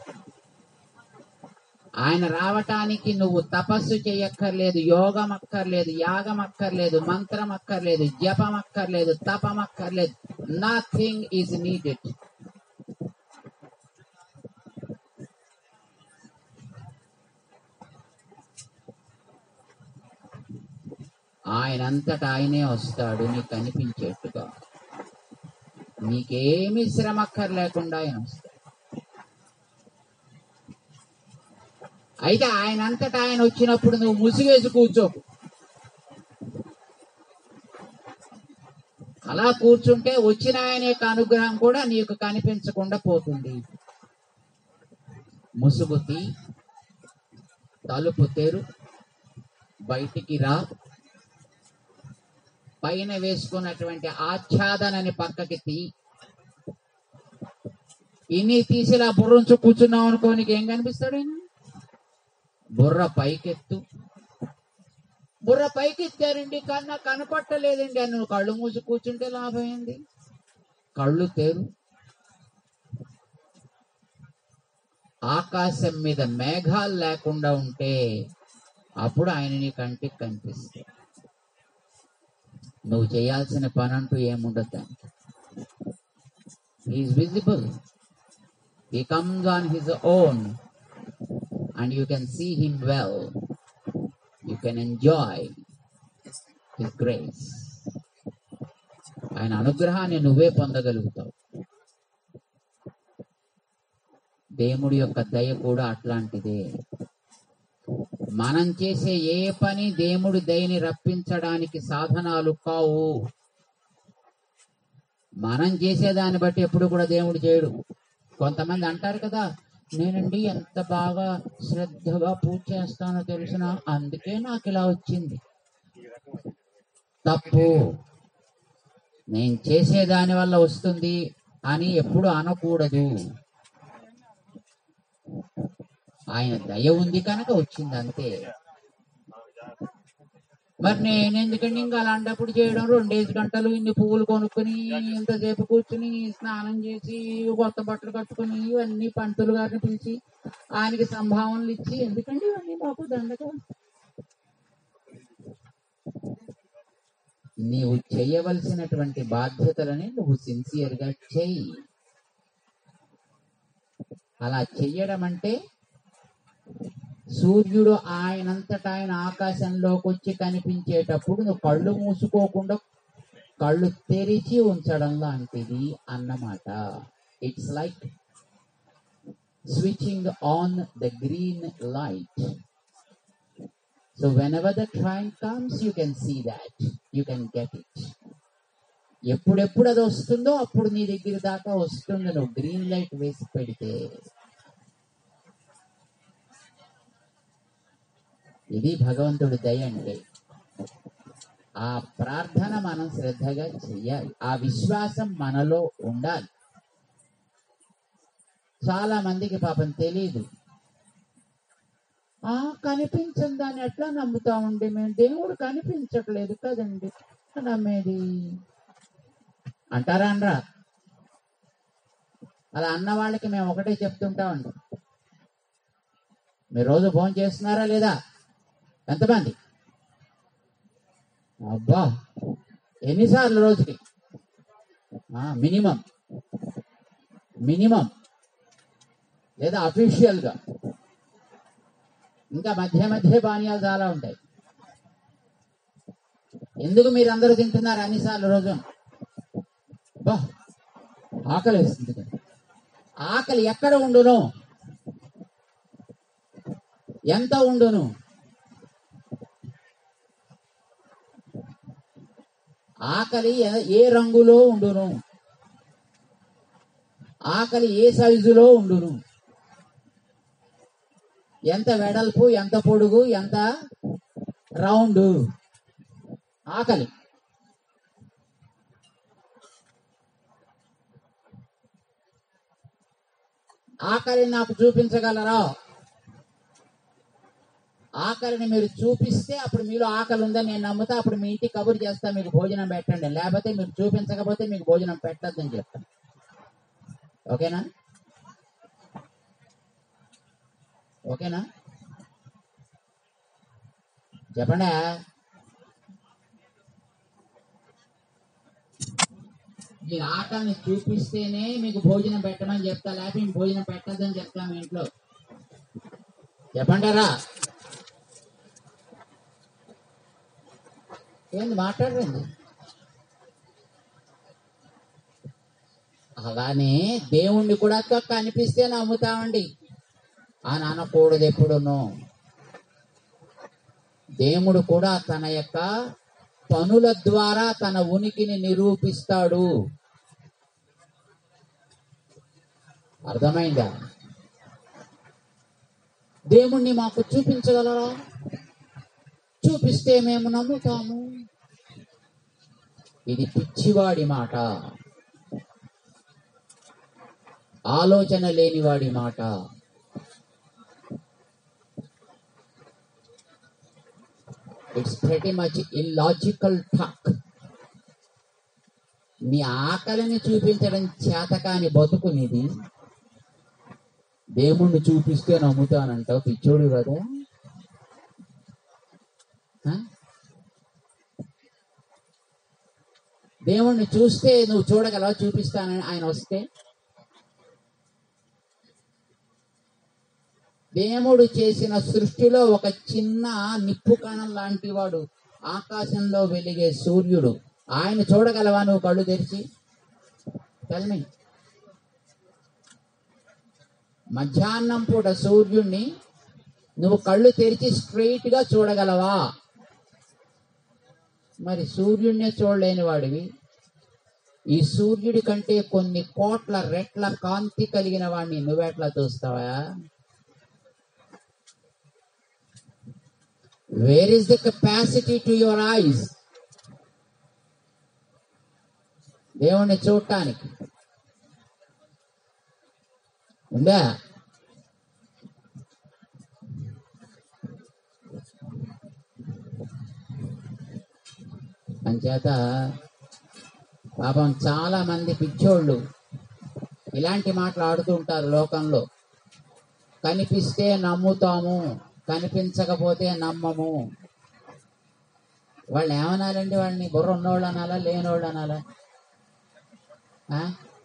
[SPEAKER 1] ఆయన రావటానికి నువ్వు తపస్సు చేయక్కర్లేదు యోగం అక్కర్లేదు యాగం అక్కర్లేదు మంత్రం అక్కర్లేదు జపం అక్కర్లేదు తపం అక్కర్లేదు నథింగ్ ఈజ్ నీడెడ్ ఆయనంతట ఆయనే వస్తాడు నీకు కనిపించేట్టుగా నీకేమి శ్రమ అక్కర్లేకుండా ఆయన వస్తాడు అయితే ఆయన అంతటా ఆయన వచ్చినప్పుడు నువ్వు ముసిగేసి కూర్చోకు అలా కూర్చుంటే వచ్చిన ఆయన యొక్క అనుగ్రహం కూడా నీకు కనిపించకుండా పోతుంది ముసుగు తీ తలుపు తెరు బయటికి రా పైన వేసుకున్నటువంటి ఆచ్ఛాదనని పక్కకి తీ ఇన్ని తీసి ఇలా బుర్రంచు కూర్చున్నావు అనుకో నీకు ఏం కనిపిస్తాడు ఆయన బుర్ర పైకెత్తు బుర్ర పైకెత్తారండి కానీ నాకు కనపట్టలేదండి అని నువ్వు కళ్ళు మూసి కూర్చుంటే లాభం ఏంది కళ్ళు తెరు ఆకాశం మీద మేఘాలు లేకుండా ఉంటే అప్పుడు ఆయన నీ కంటికి కనిపిస్తాయి నువ్వు చేయాల్సిన పని అంటూ ఏముండదు దానికి is visible he comes on his own and you can see him well you can enjoy his grace ఆయన అనుగ్రహాన్ని నువ్వే పొందగలుగుతావు దేవుడి యొక్క దయ కూడా అట్లాంటిదే మనం చేసే ఏ పని దేవుడి దయని రప్పించడానికి సాధనాలు కావు మనం చేసేదాన్ని బట్టి ఎప్పుడు కూడా దేవుడు చేయడు కొంతమంది అంటారు కదా నేనండి ఎంత బాగా శ్రద్ధగా పూజ చేస్తానో తెలిసిన అందుకే నాకు ఇలా వచ్చింది తప్పు నేను చేసే దాని వల్ల వస్తుంది అని ఎప్పుడు అనకూడదు ఆయన దయ ఉంది కనుక వచ్చింది అంతే మరి నేను ఎందుకండి ఇంకా అలాంటప్పుడు చేయడం రెండేసి గంటలు ఇన్ని పువ్వులు కొనుక్కొని ఇంతసేపు కూర్చుని స్నానం చేసి కొత్త బట్టలు కట్టుకుని ఇవన్నీ పంతులు గారిని పిలిచి ఆయనకి సంభావనలు ఇచ్చి ఎందుకండి ఇవన్నీ మాకు దండగా నీవు చేయవలసినటువంటి బాధ్యతలని నువ్వు సిన్సియర్ గా చెయ్యి అలా చెయ్యడం అంటే సూర్యుడు ఆయనంతట ఆయన ఆకాశంలోకి వచ్చి కనిపించేటప్పుడు నువ్వు కళ్ళు మూసుకోకుండా కళ్ళు తెరిచి ఉంచడం లాంటిది అన్నమాట it's like switching on the green light so whenever the train comes you can see that you can get it ఎప్పుడెప్పుడు అది వస్తుందో అప్పుడు నీ దగ్గర దాకా వస్తుంది నువ్వు గ్రీన్ లైట్ వేసి పెడితే ఇది భగవంతుడి దయ అంటే ఆ ప్రార్థన మనం శ్రద్ధగా చెయ్యాలి ఆ విశ్వాసం మనలో ఉండాలి చాలా మందికి పాపం తెలియదు ఆ కనిపించని దాన్ని ఎట్లా నమ్ముతా ఉండి మేము దేవుడు కనిపించట్లేదు కదండి నమ్మేది అంటారా అనరా అలా అన్న వాళ్ళకి మేము ఒకటే చెప్తుంటామండి మీరు రోజు ఫోన్ చేస్తున్నారా లేదా ఎంతమంది అబ్బా ఎన్నిసార్లు రోజుకి మినిమం మినిమం లేదా అఫీషియల్ గా ఇంకా మధ్య మధ్య పానీయాలు చాలా ఉంటాయి ఎందుకు మీరు అందరూ తింటున్నారు అన్నిసార్లు రోజు బా ఆకలి వేస్తుంది కదా. ఆకలి ఎక్కడ ఉండును ఎంత ఉండును ఆకలి ఎ- ఏ రంగులో ఉండును ఆకలి ఏ సైజులో ఉండును ఎంత వెడల్పు ఎంత పొడుగు ఎంత రౌండ్ ఆకలి ఆకలి నాకు చూపించగలరా ఆకలిని మీరు చూపిస్తే అప్పుడు మీలో ఆకలి ఉందని నేను నమ్ముతా అప్పుడు మీ ఇంటికి కబురు చేస్తా మీకు భోజనం పెట్టండి లేకపోతే మీరు చూపించకపోతే మీకు భోజనం పెట్టద్దని చెప్తాను ఓకేనా ఓకేనా చెప్పండి మీరు ఆకలిని చూపిస్తేనే మీకు భోజనం పెట్టమని చెప్తా లేకపోతే మీకు భోజనం పెట్టద్దని చెప్తా మీ ఇంట్లో చెప్పంటారా ఏంది మాట్లాడండి అలానే దేవుణ్ణి కూడా క- కనిపిస్తే నమ్ముతామండి అని అనకూడదు ఎప్పుడును దేవుడు కూడా తన యొక్క పనుల ద్వారా తన ఉనికిని నిరూపిస్తాడు అర్థమైందా దేవుణ్ణి మాకు చూపించగలరా చూపిస్తే మేము నమ్ముతాము ఇది పిచ్చివాడి మాట ఆలోచన లేనివాడి మాట it's very much illogical talk నీ ఆకలిని చూపించడం చేతకాని బతుకునిది దేవుణ్ణి చూపిస్తే నమ్ముతానంటావు పిచ్చోడు కదా ఆ? దేవుణ్ణి చూస్తే నువ్వు చూడగలవా చూపిస్తానని ఆయన వస్తే దేవుడు చేసిన సృష్టిలో ఒక చిన్న నిప్పు కణం లాంటి వాడు ఆకాశంలో వెలిగే సూర్యుడు ఆయన చూడగలవా నువ్వు కళ్ళు తెరిచి తల్మి మధ్యాహ్నం పూట సూర్యుడిని నువ్వు కళ్ళు తెరిచి స్ట్రైట్ గా చూడగలవా మరి సూర్యుడినే చూడలేని వాడివి ఈ సూర్యుడి కంటే కొన్ని కోట్ల రెట్ల కాంతి కలిగిన వాడిని నువ్వెట్లా చూస్తావా where is the capacity to your eyes దేవుణ్ణి చూడటానికి ఉందా అంచేత పాపం చాలా మంది పిచ్చోళ్ళు ఇలాంటి మాటలు ఆడుతూ ఉంటారు లోకంలో కనిపిస్తే నమ్ముతాము కనిపించకపోతే నమ్మము వాళ్ళు ఏమనాలండి వాళ్ళని బుర్ర ఉన్నోళ్ళు అనాలా లేనోళ్ళు అనాలా ఆ?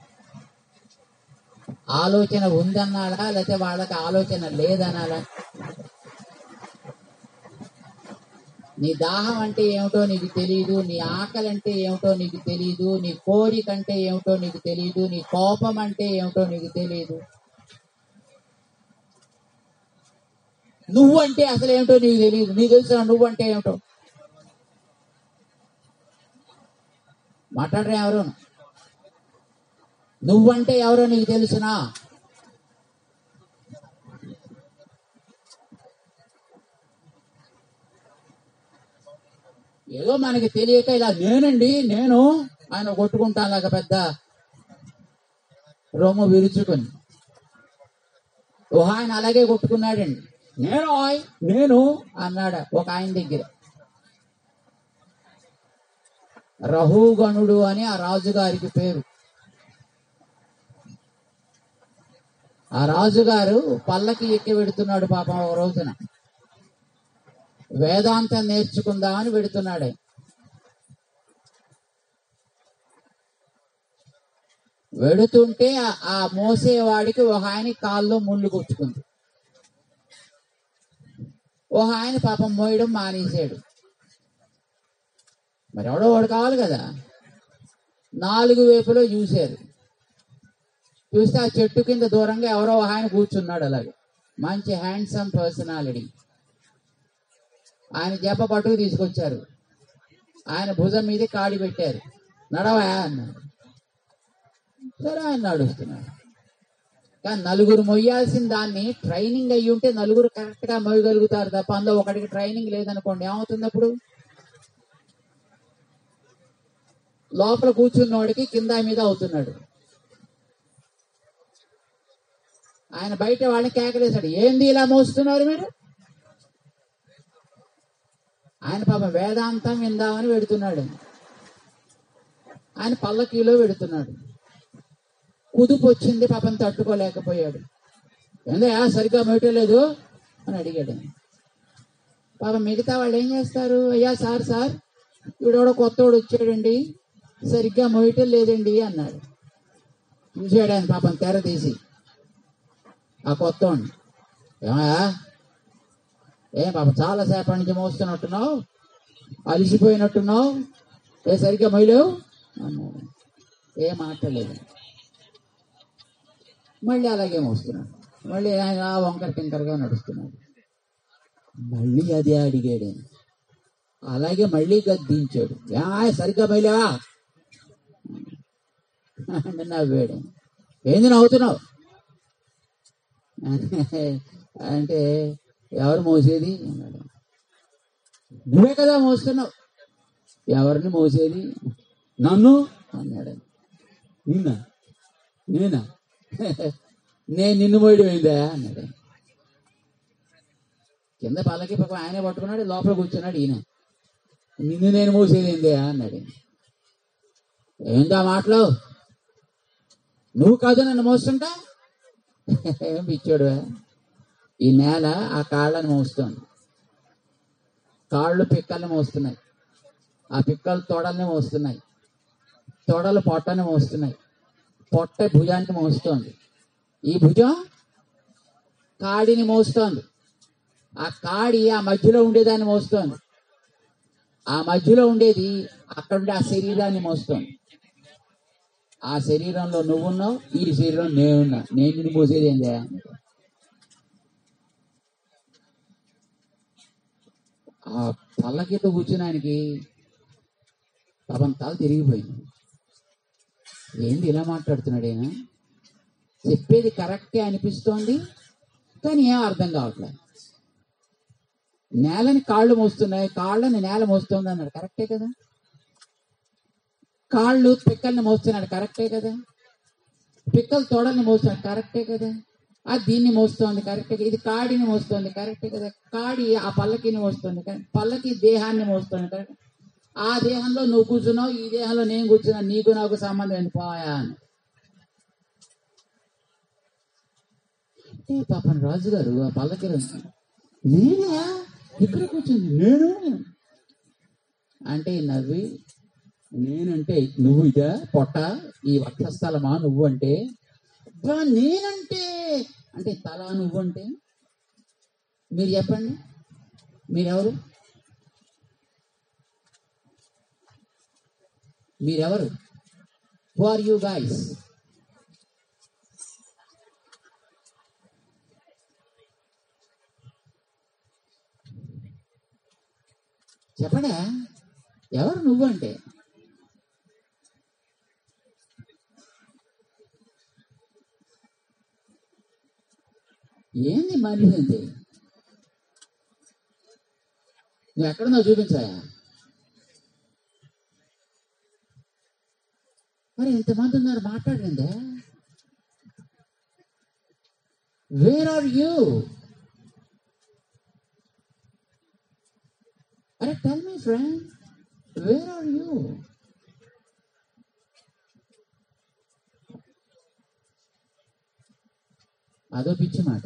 [SPEAKER 1] ఆలోచన ఉందన్నాడా లేకపోతే వాళ్ళకి ఆలోచన లేదనాలా నీ దాహం అంటే ఏమిటో నీకు తెలియదు నీ ఆకలి అంటే ఏమిటో నీకు తెలియదు నీ కోరిక అంటే ఏమిటో నీకు తెలియదు నీ కోపం అంటే ఏమిటో నీకు తెలియదు నువ్వు అంటే అసలు ఏమిటో నీకు తెలియదు నీకు తెలుసా నువ్వు అంటే ఏమిటో మాట్లాడరా ఎవరు నువ్వంటే ఎవరో నీకు తెలుసునా ఏదో మనకి తెలియక ఇలా నేనండి నేను ఆయన కొట్టుకుంటాను లాగా పెద్ద రొమ్ము విరుచుకొని ఓ ఆయన అలాగే కొట్టుకున్నాడండి నేను ఆయ్ నేను అన్నాడు ఒక ఆయన దగ్గర రహుగణుడు అని ఆ రాజుగారికి పేరు ఆ రాజుగారు పల్లకి ఎక్కి పెడుతున్నాడు పాపం ఒక రోజున వేదాంతం నేర్చుకుందామని పెడుతున్నాడు వెడుతుంటే ఆ- ఆ మోసేవాడికి ఒక ఆయన కాల్లో ముళ్ళు గుచ్చుకుంది ఒక ఆయన పాపం మోయడం మానేశాడు మరి ఎవడో వాడు కావాలి కదా నాలుగు వైపులో చూశారు చూస్తే ఆ చెట్టు కింద దూరంగా ఎవరో ఒక ఆయన కూర్చున్నాడు అలాగే మంచి హ్యాండ్సమ్ పర్సనాలిటీ ఆయన జప పట్టుకు తీసుకొచ్చారు ఆయన భుజం మీద కాడి పెట్టారు నడవా అన్నారు సరే ఆయన నడుస్తున్నాడు కానీ నలుగురు మొయ్యాల్సిన దాన్ని ట్రైనింగ్ అయ్యి ఉంటే నలుగురు కరెక్ట్ గా మొయ్యగలుగుతారు తప్ప అందులో ఒకటికి ట్రైనింగ్ లేదనుకోండి ఏమవుతుంది అప్పుడు లోపల కూర్చున్నోడికి కింద మీద అవుతున్నాడు ఆయన బయట వాళ్ళని కేకలేశాడు ఏంది ఇలా మోస్తున్నారు మీరు ఆయన పాపం వేదాంతం విందామని పెడుతున్నాడు ఆయన పల్లకీలో పెడుతున్నాడు కుదుపు వచ్చింది పాపం తట్టుకోలేకపోయాడు ఏందయ్యా సరిగ్గా మేయటలేదు అని అడిగాడు పాపం మిగతా వాళ్ళు ఏం చేస్తారు అయ్యా సార్ సార్ ఈవిడెవడో కొత్తోడు వచ్చాడండి సరిగ్గా మోయటం లేదండి అన్నాడు చూసాడు ఆయన పాపం తెర తీసి ఆ కొత్తోడిని ఏమయ్యా ఏం పాపం చాలా సేపటి నుంచి మోస్తున్నట్టున్నావు అలిసిపోయినట్టున్నావు ఏ సరిగ్గా మొయ్యలేవు అన్నాడు ఏం మాట్లాడలేదు మళ్ళీ అలాగే మోస్తున్నాడు మళ్ళీ ఆయన ఆ వంకర టింకరగా నడుస్తున్నాడు మళ్ళీ అదే అడిగాడు ఆయన. అలాగే మళ్ళీ గద్దించాడు "యా, సరిగ్గా బయలేవా అంటే నవ్వాడు ఆయన. ఏంది నవ్వుతున్నావు అంటే ఎవరు మోసేది అన్నాడు నువ్వే కదా మోస్తున్నావు ఎవరిని మోసేది నన్ను అన్నాడు ఆయన. నిన్న నేనా నేను నిన్ను మోయడం అయిందా అన్నాడు ఆయన. కింద పల్లకి పాపం ఆయనే పట్టుకున్నాడు లోపల కూర్చున్నాడు ఈయన నిన్ను నేను మోసేది ఏందే అన్నాడు ఆయన. ఏందా మాటలు నువ్వు కాదు నన్ను మోస్తుంటా ఏం పిచ్చాడు ఈ నేల ఆ కాళ్ళని మోస్తుంది కాళ్ళు పిక్కల్ని మోస్తున్నాయి ఆ పిక్కలు తొడల్ని మోస్తున్నాయి తొడలు పొట్టని మోస్తున్నాయి పొట్ట భుజాన్ని మోస్తోంది ఈ భుజం కాడిని మోస్తోంది ఆ కాడి ఆ మధ్యలో ఉండేదాన్ని మోస్తోంది ఆ మధ్యలో ఉండేది అక్కడ ఉండే ఆ శరీరాన్ని మోస్తోంది ఆ శరీరంలో నువ్వున్నావు ఈ శరీరం నేనున్నా నేను నిన్ను మోసేది ఏందా ఆ పల్లకితో కూర్చుని ఆయనకి పాపం తల తిరిగిపోయింది ఏంది ఇలా మాట్లాడుతున్నాడు ఆయన చెప్పేది కరెక్టే అనిపిస్తోంది కానీ ఏం అర్థం కావట్లేదు నేలని కాళ్ళు మోస్తున్నాయి కాళ్ళని నేల మోస్తుంది అన్నాడు కరెక్టే కదా కాళ్ళు పిక్కల్ని మోస్తున్నాడు కరెక్టే కదా పిక్కలు తోడల్ని మోస్తున్నాడు కరెక్టే కదా అది దీన్ని మోస్తోంది కరెక్టే ఇది కాడిని మోస్తోంది కరెక్టే కదా కాడి ఆ పల్లకిని మోస్తుంది కరెక్ట్ పల్లకి దేహాన్ని మోస్తుంది కరెక్ట్ ఆ దేహంలో నువ్వు కూర్చున్నావు ఈ దేహంలో నేను కూర్చున్నా నీకు నాకు సంబంధం ఏంటి పోయా అని ఏ పాపం రాజు గారు ఆ పల్లకి నేనా ఇక్కడ కూర్చుంది నేను అంటే నవ్వి నేనంటే నువ్వు ఇదా పొట్ట ఈ వక్షస్థలమా నువ్వు అంటే "అబ్బా, నేనంటే అంటే తల నువ్వు అంటే మీరు చెప్పండి మీరెవరు మీరెవరు హు ఆర్ యూ గాయస్ చెప్పడా ఎవరు నువ్వు అంటే ఏంది మనిషి అంటే నువ్వు ఎక్కడున్నావు చూపించాయా మరి ఇంతమంది ఉన్నారు మాట్లాడండి వేర్ ఆర్ యూ అరే tell me friend where are you అదో పిచ్చి మాట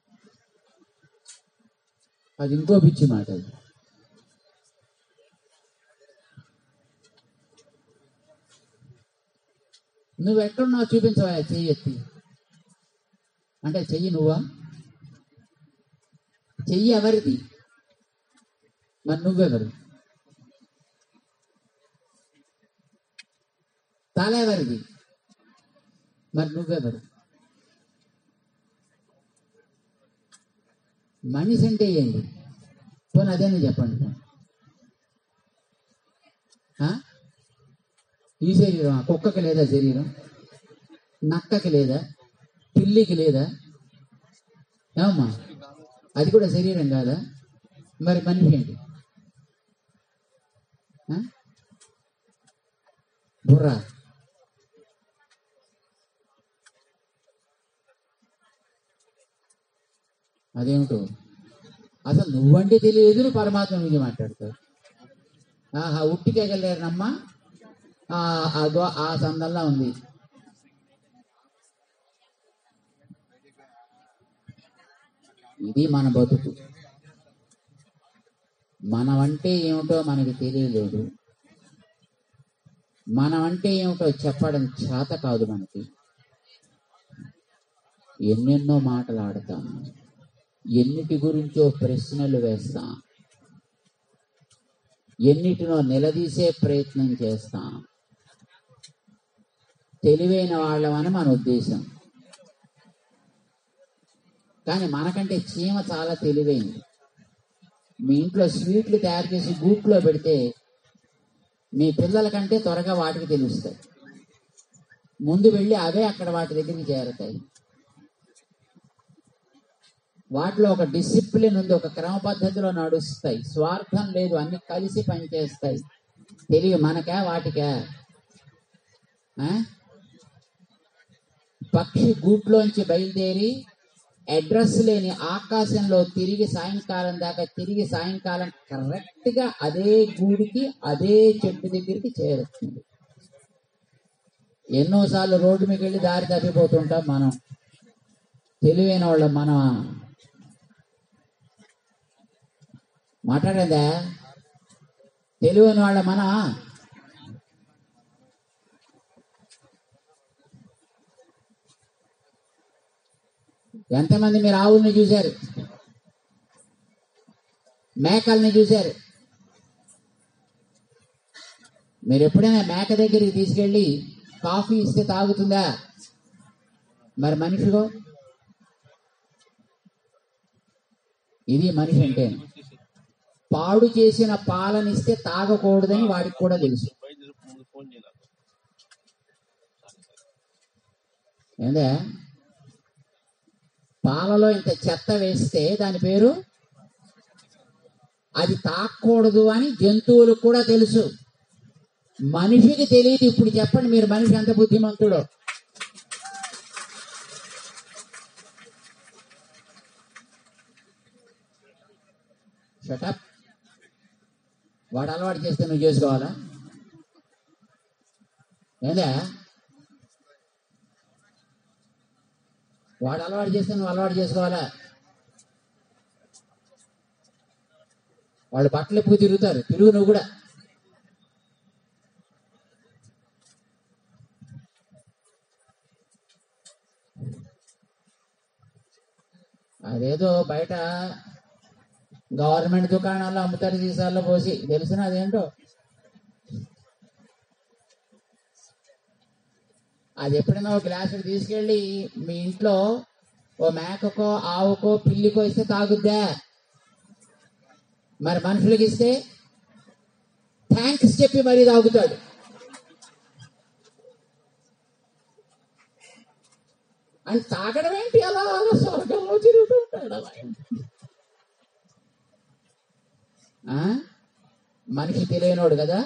[SPEAKER 1] అది ఇంకో పిచ్చి మాట అది నువ్వు ఎక్కడున్నావు చూపించవా చెయ్యి ఎత్తి అంటే చెయ్యి నువ్వా చెయ్యి ఎవరిది మరి నువ్వెవరు తల ఎవరిది మరి నువ్వెవరు మనిషి అంటే ఏంటి పోనీ అదేనా చెప్పండి ఆ? ఈ శరీరం కుక్కకి లేదా శరీరం నక్కకి లేదా పిల్లికి లేదా ఏమమ్మా అది కూడా శరీరం కాదా మరి మనిషి ఏంటి ఆ? బుర్ర అదేమిటో అసలు నువ్వంటే తెలియదు నువ్వు పరమాత్మ గురించి మాట్లాడతావు ఆహా ఉట్టికెగలేరనమ్మా ఆ అదో ఆ సందల్లా ఉంది ఇది మన బతుకు మనమంటే ఏమిటో మనకి తెలియలేదు మనమంటే ఏమిటో చెప్పడం చేత కాదు మనకి ఎన్నెన్నో మాటలు ఆడతాం ఎన్నిటి గురించో ప్రశ్నలు వేస్తాం ఎన్నిటినో నిలదీసే ప్రయత్నం చేస్తాం తెలివైన వాళ్ళమని మన ఉద్దేశం కానీ మనకంటే చీమ చాలా తెలివైంది మీ ఇంట్లో స్వీట్లు తయారు చేసి గూట్లో పెడితే మీ పిల్లల కంటే త్వరగా వాటికి తెలుస్తాయి ముందు వెళ్ళి అవే అక్కడ వాటి దగ్గరికి చేరతాయి వాటిలో ఒక డిసిప్లిన్ ఉంది ఒక క్రమ పద్ధతిలో నడుస్తాయి స్వార్థం లేదు అన్ని కలిసి పనిచేస్తాయి తెలివి మనకా వాటికా ఆ? పక్షి గూట్లోంచి బయలుదేరి అడ్రస్ లేని ఆకాశంలో తిరిగి సాయంకాలం దాకా తిరిగి సాయంకాలం కరెక్ట్ గా అదే గూడికి అదే చెట్టు దగ్గరికి చేరుతుంది ఎన్నోసార్లు రోడ్డు మీకు వెళ్ళి దారి తప్పిపోతుంటాం మనం తెలివైన వాళ్ళం మనం మాట్లాడేదా తెలివైన వాళ్ళ మన ఎంతమంది మీరు ఆవుల్ని చూశారు మేకల్ని చూశారు మీరు ఎప్పుడైనా మేక దగ్గరికి తీసుకెళ్ళి కాఫీ ఇస్తే తాగుతుందా మరి మనిషిగో ఇది మనిషి అంటే పాడు చేసిన పాలనిస్తే తాగకూడదని వాడికి కూడా తెలుసు ఏందే పాలలో ఇంత చెత్త వేస్తే దాని పేరు అది తాకూడదు అని జంతువులకు కూడా తెలుసు మనిషికి తెలియదు ఇప్పుడు చెప్పండి మీరు మనిషి ఎంత బుద్ధిమంతుడో షటప్ వాడు అలవాటు చేస్తే నువ్వు చేసుకోవాలా ఏందా వాడు అలవాటు చేస్తే నువ్వు అలవాటు చేసుకోవాలా వాళ్ళు బట్టలు ఎప్పుడు తిరుగుతారు తిరుగు నువ్వు కూడా అదేదో బయట గవర్నమెంట్ దుకాణాల్లో అమ్ముతారు సీసాల్లో పోసి తెలిసిన అదేంటో అది ఎప్పుడైనా ఒక గ్లాసు తీసుకెళ్ళి మీ ఇంట్లో ఓ మేకకో ఆవుకో పిల్లికో ఇస్తే తాగుద్దా మరి మనుషులకి ఇస్తే థ్యాంక్స్ చెప్పి మరీ తాగుతాడు అని తాగడం ఏంటి అలా అలా స్వర్గంలో తిరుగుతుంటాడు అలా ఆ? మనిషి తెలియనోడు కదా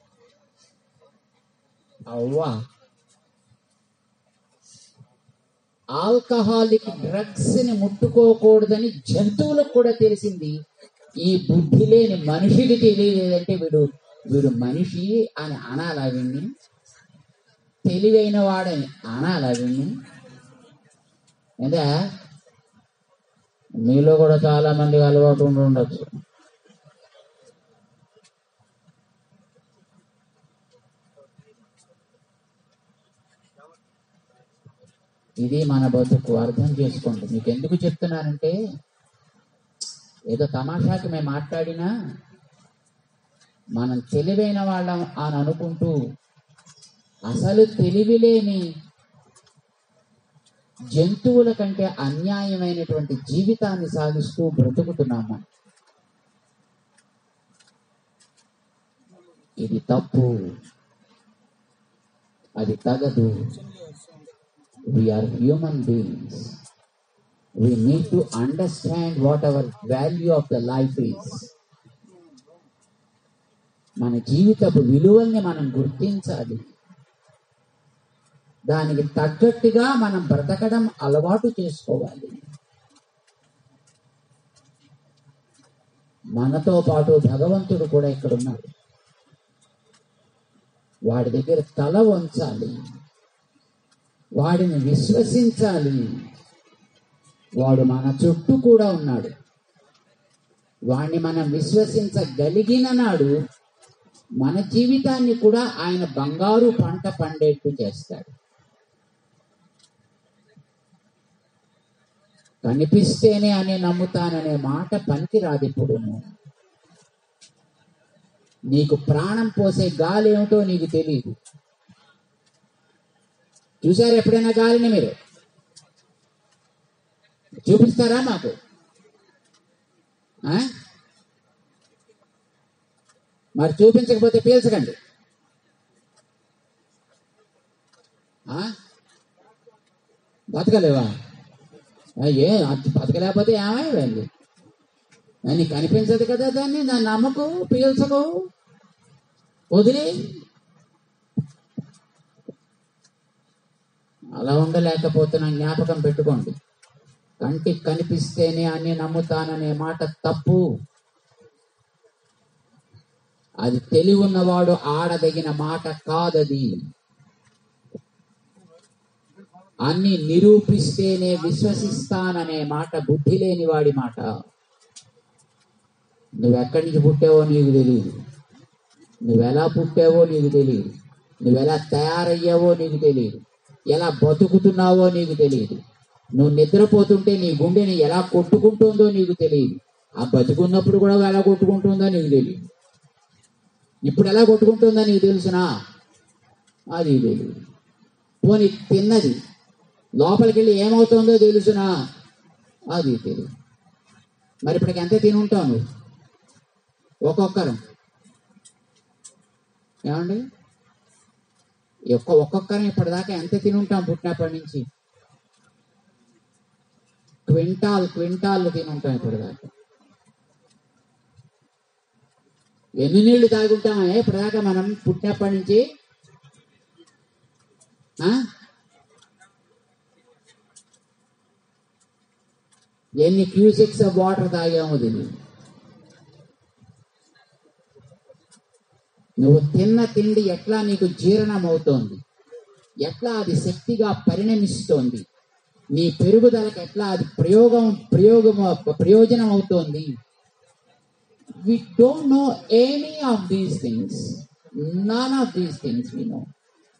[SPEAKER 1] అవ్వా ఆల్కహాలిక్ డ్రగ్స్ ని ముట్టుకోకూడదని జంతువులకు కూడా తెలిసింది ఈ బుద్ధి లేని మనిషికి తెలియలేదంటే వీడు వీడు మనిషి అని అనాలా వీడిని తెలివైన వాడని అనాలా వీడిని అదే మీలో కూడా చాలా మంది అలవాటు ఉండి ఉండొచ్చు ఇది మన బతుకు అర్థం చేసుకోండి మీకు ఎందుకు చెప్తున్నానంటే ఏదో తమాషాకి మేము మాట్లాడినా మనం తెలివైన వాళ్ళం అని అనుకుంటూ అసలు తెలివి లేని జంతువుల కంటే అన్యాయమైనటువంటి జీవితాన్ని సాగిస్తూ బ్రతుకుతున్నాం మనం ఇది తప్పు అది తగదు we are human beings. We need to understand what our value of the life is. మన జీవితపు విలువల్ని మనం గుర్తించాలి దానికి తగ్గట్టుగా మనం బ్రతకడం అలవాటు చేసుకోవాలి మనతో పాటు భగవంతుడు కూడా ఇక్కడ ఉన్నాడు వాడి దగ్గర తల వంచాలి వాడిని విశ్వసించాలి వాడు మన చుట్టూ కూడా ఉన్నాడు వాడిని మనం విశ్వసించగలిగిన నాడు మన జీవితాన్ని కూడా ఆయన బంగారు పంట పండేట్టు చేస్తాడు కనిపిస్తేనే అని నమ్ముతాననే మాట పనికి రాదు ఇప్పుడు నీకు ప్రాణం పోసే గాలి ఏమిటో నీకు తెలియదు చూసారు ఎప్పుడైనా గాలిని మీరు చూపిస్తారా మాకు ఆ? మరి చూపించకపోతే పీల్చకండి ఆ? బతకలేవా ఆ, ఏ అది బతకలేకపోతే ఏమైంది నీకు కనిపించదు కదా దాన్ని దాన్ని నమ్మకు పీల్చకు వదిలి అలా ఉండలేకపోతున్నా జ్ఞాపకం పెట్టుకోండి కంటికి కనిపిస్తేనే అని నమ్ముతాననే మాట తప్పు అది తెలివి ఉన్నవాడు ఆడదగిన మాట కాదది అన్ని నిరూపిస్తేనే విశ్వసిస్తాననే మాట బుద్ధి లేని వాడి మాట నువ్వెక్కడి నుంచి పుట్టావో నీకు తెలియదు నువ్వెలా పుట్టావో నీకు తెలియదు నువ్వెలా తయారయ్యావో నీకు తెలియదు ఎలా బతుకుతున్నావో నీకు తెలియదు నువ్వు నిద్రపోతుంటే నీ గుండెని ఎలా కొట్టుకుంటుందో నీకు తెలియదు ఆ బతుకున్నప్పుడు కూడా ఎలా కొట్టుకుంటుందో నీకు తెలియదు ఇప్పుడు ఎలా కొట్టుకుంటుందో నీకు తెలుసునా అది తెలియదు పోనీ తిన్నది లోపలికి వెళ్ళి ఏమవుతుందో తెలుసునా అది తెలియదు మరి ఇప్పటికి ఎంత తిని ఉంటావు నువ్వు ఒక్కొక్కరు ఏమండి ఒక్క ఒక్కొక్కరం ఇప్పటిదాకా ఎంత తిని ఉంటాం పుట్టినప్పటి నుంచి క్వింటాల్ క్వింటాల్ తిని ఉంటాం ఇప్పటిదాకా ఎన్ని నీళ్లు తాగుంటామా ఇప్పటిదాకా మనం పుట్టినప్పటి నుంచి ఆ? ఎన్ని క్యూసిక్స్ ఆఫ్ వాటర్ తాగాము దీన్ని నువ్వు తిన్న తిండి ఎట్లా నీకు జీర్ణం అవుతోంది ఎట్లా అది శక్తిగా పరిణమిస్తోంది నీ పెరుగుదలకు ఎట్లా అది ప్రయోగం ప్రయోగం ప్రయోజనం అవుతోంది we don't know any of these things none of these things we know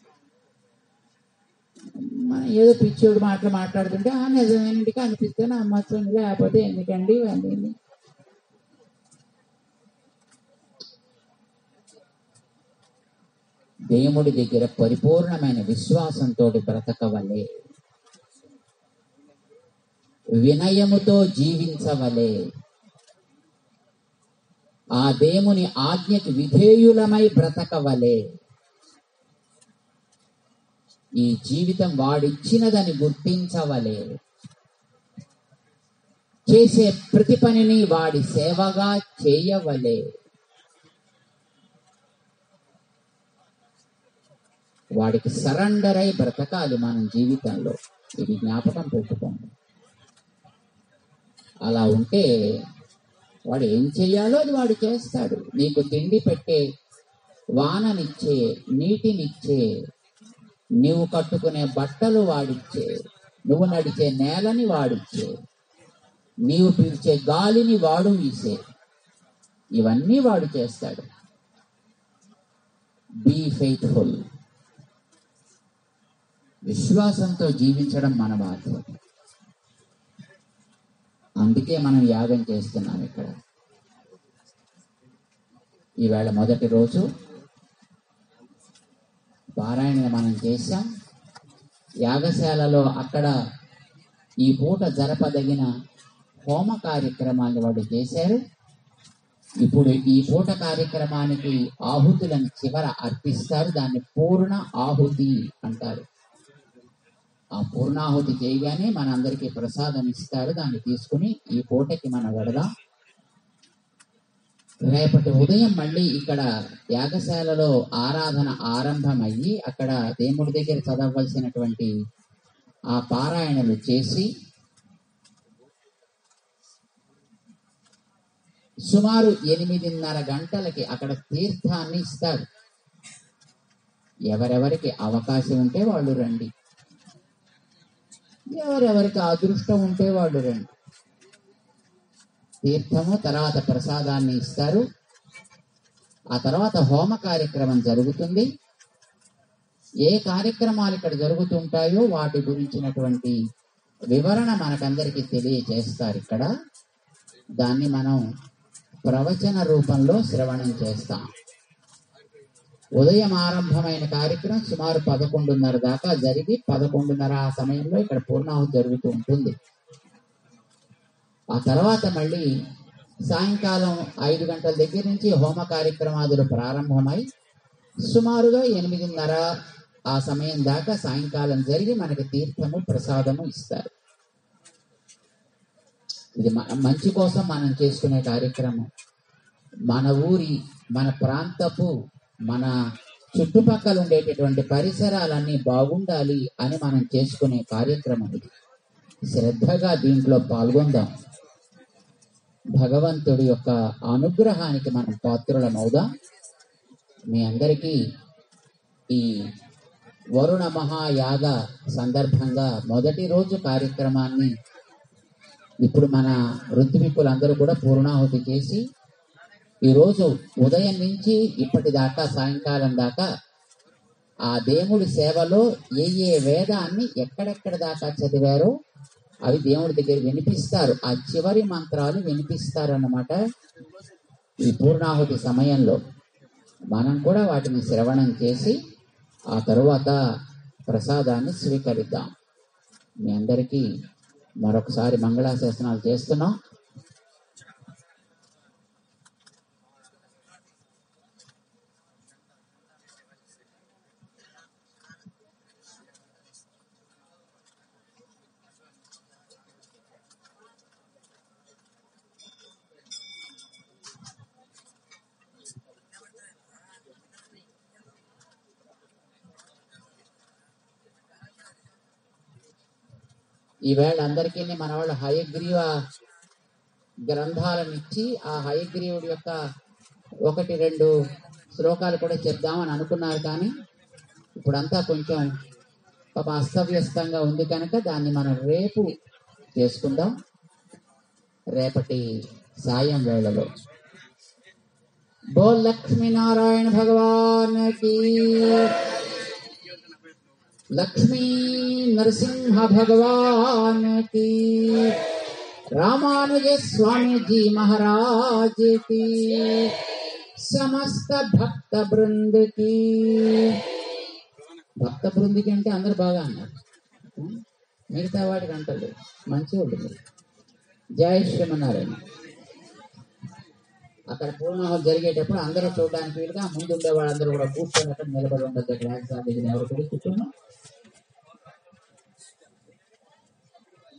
[SPEAKER 1] మనం ఏదో పిచ్చోడు మాటలు మాట్లాడుతుంటే ఆ నిజమేనంటికి అనిపిస్తే నమ్మచ్చు లేకపోతే ఎందుకండి ఇవన్నీ దేవుడి దగ్గర పరిపూర్ణమైన విశ్వాసంతో బ్రతకవలే వినయముతో జీవించవలే ఆ దేవుని ఆజ్ఞకు విధేయులమై బ్రతకవలే ఈ జీవితం వాడిచ్చినదని గుర్తించవలే చేసే ప్రతి పనిని వాడి సేవగా చేయవలే వాడికి సరెండర్ అయి బ్రతకాలి మనం జీవితంలో ఇది జ్ఞాపకం పెట్టుకోండి అలా ఉంటే వాడు ఏం చెయ్యాలో అది వాడు చేస్తాడు నీకు తిండి పెట్టే వాననిచ్చే నీటినిచ్చే నువ్వు కట్టుకునే బట్టలు వాడిచ్చే నువ్వు నడిచే నేలని వాడిచ్చే నీవు పీల్చే గాలిని వాడు వీసే ఇవన్నీ వాడు చేస్తాడు బీ ఫెయిత్ఫుల్ విశ్వాసంతో జీవించడం మన బాధ్యత అందుకే మనం యాగం చేస్తున్నాం ఇక్కడ ఈవేళ మొదటి రోజు పారాయణ మనం చేశాం యాగశాలలో అక్కడ ఈ పూట జరపదగిన హోమ కార్యక్రమాన్ని వాడు చేశారు ఇప్పుడు ఈ పూట కార్యక్రమానికి ఆహుతులను చివర అర్పిస్తారు దాన్ని పూర్ణ ఆహుతి అంటారు ఆ పూర్ణాహుతి చేయగానే మనందరికీ ప్రసాదం ఇస్తారు దాన్ని తీసుకుని ఈ పూటకి మనం వెడదాం రేపటి ఉదయం మళ్ళీ ఇక్కడ యాగశాలలో ఆరాధన ఆరంభం అయ్యి అక్కడ దేవుడి దగ్గర చదవలసినటువంటి ఆ పారాయణలు చేసి సుమారు ఎనిమిదిన్నర గంటలకి అక్కడ తీర్థాన్ని ఇస్తారు ఎవరెవరికి అవకాశం ఉంటే వాళ్ళు రండి ఎవరెవరికి అదృష్టం ఉంటే వాళ్ళు రండి తీర్థము తర్వాత ప్రసాదాన్ని ఇస్తారు ఆ తర్వాత హోమ కార్యక్రమం జరుగుతుంది ఏ కార్యక్రమాలు ఇక్కడ జరుగుతుంటాయో వాటి గురించినటువంటి వివరణ మనకందరికీ తెలియజేస్తారు ఇక్కడ దాన్ని మనం ప్రవచన రూపంలో శ్రవణం చేస్తాం ఉదయం ఆరంభమైన కార్యక్రమం సుమారు పదకొండున్నర దాకా జరిగి పదకొండున్నర ఆ సమయంలో ఇక్కడ పూర్ణాహుతి జరుగుతూ ఉంటుంది ఆ తర్వాత మళ్ళీ సాయంకాలం ఐదు గంటల దగ్గర నుంచి హోమ కార్యక్రమాదులు ప్రారంభమై సుమారుగా ఎనిమిదిన్నర ఆ సమయం దాకా సాయంకాలం జరిగి మనకి తీర్థము ప్రసాదము ఇస్తారు ఇది మ- మంచి కోసం మనం చేసుకునే కార్యక్రమం మన ఊరి మన ప్రాంతపు మన చుట్టుపక్కల ఉండేటటువంటి పరిసరాలన్నీ బాగుండాలి అని మనం చేసుకునే కార్యక్రమం ఇది శ్రద్ధగా దీంట్లో పాల్గొందాం భగవంతుడి యొక్క అనుగ్రహానికి మనం పాత్రులమవుదాం మీ అందరికీ ఈ వరుణ మహాయాగ సందర్భంగా మొదటి రోజు కార్యక్రమాన్ని ఇప్పుడు మన ఋత్వికులందరూ కూడా పూర్ణాహుతి చేసి ఈరోజు ఉదయం నుంచి ఇప్పటిదాకా సాయంకాలం దాకా ఆ దేవుడి సేవలో ఏ ఏ వేదాన్ని ఎక్కడెక్కడ దాకా చదివారో అవి దేవుడి దగ్గర వినిపిస్తారు ఆ చివరి మంత్రాలు వినిపిస్తారు అన్నమాట ఈ పూర్ణాహుతి సమయంలో మనం కూడా వాటిని శ్రవణం చేసి ఆ తరువాత ప్రసాదాన్ని స్వీకరిద్దాం మీ అందరికీ మరొకసారి మంగళాశాసనాలు చేస్తున్నాం ఈవేళ అందరికీ మన వాళ్ళు హయగ్రీవ గ్రంథాలను ఇచ్చి ఆ హయగ్రీవుడి యొక్క ఒకటి రెండు శ్లోకాలు కూడా చెప్దామని అనుకున్నారు కానీ ఇప్పుడంతా కొంచెం పాప అస్తవ్యస్తంగా ఉంది కనుక దాన్ని మనం రేపు చేసుకుందాం రేపటి సాయం వేళలో బోల్ లక్ష్మీనారాయణ భగవాన్ की लक्ष्मी नरसिंह भगवान की रामानुज स्वामी जी महाराज की समस्त भक्त బృంద की భక్త బృందికి అంటే అందరు బాగా అన్నారు మిగతా వాటికి అంటలేదు మంచి ఉంటుంది జై శ్రీమన్నారాయణ అక్కడ పూర్ణాహం జరిగేటప్పుడు అందరూ చూడడానికి వీలుగా ముందు ఉండే వాళ్ళందరూ కూడా కూర్చొని అక్కడ నిలబడి ఉండదు గ్రాండ్ సార్ దగ్గర ఎవరు కూడా కూర్చోను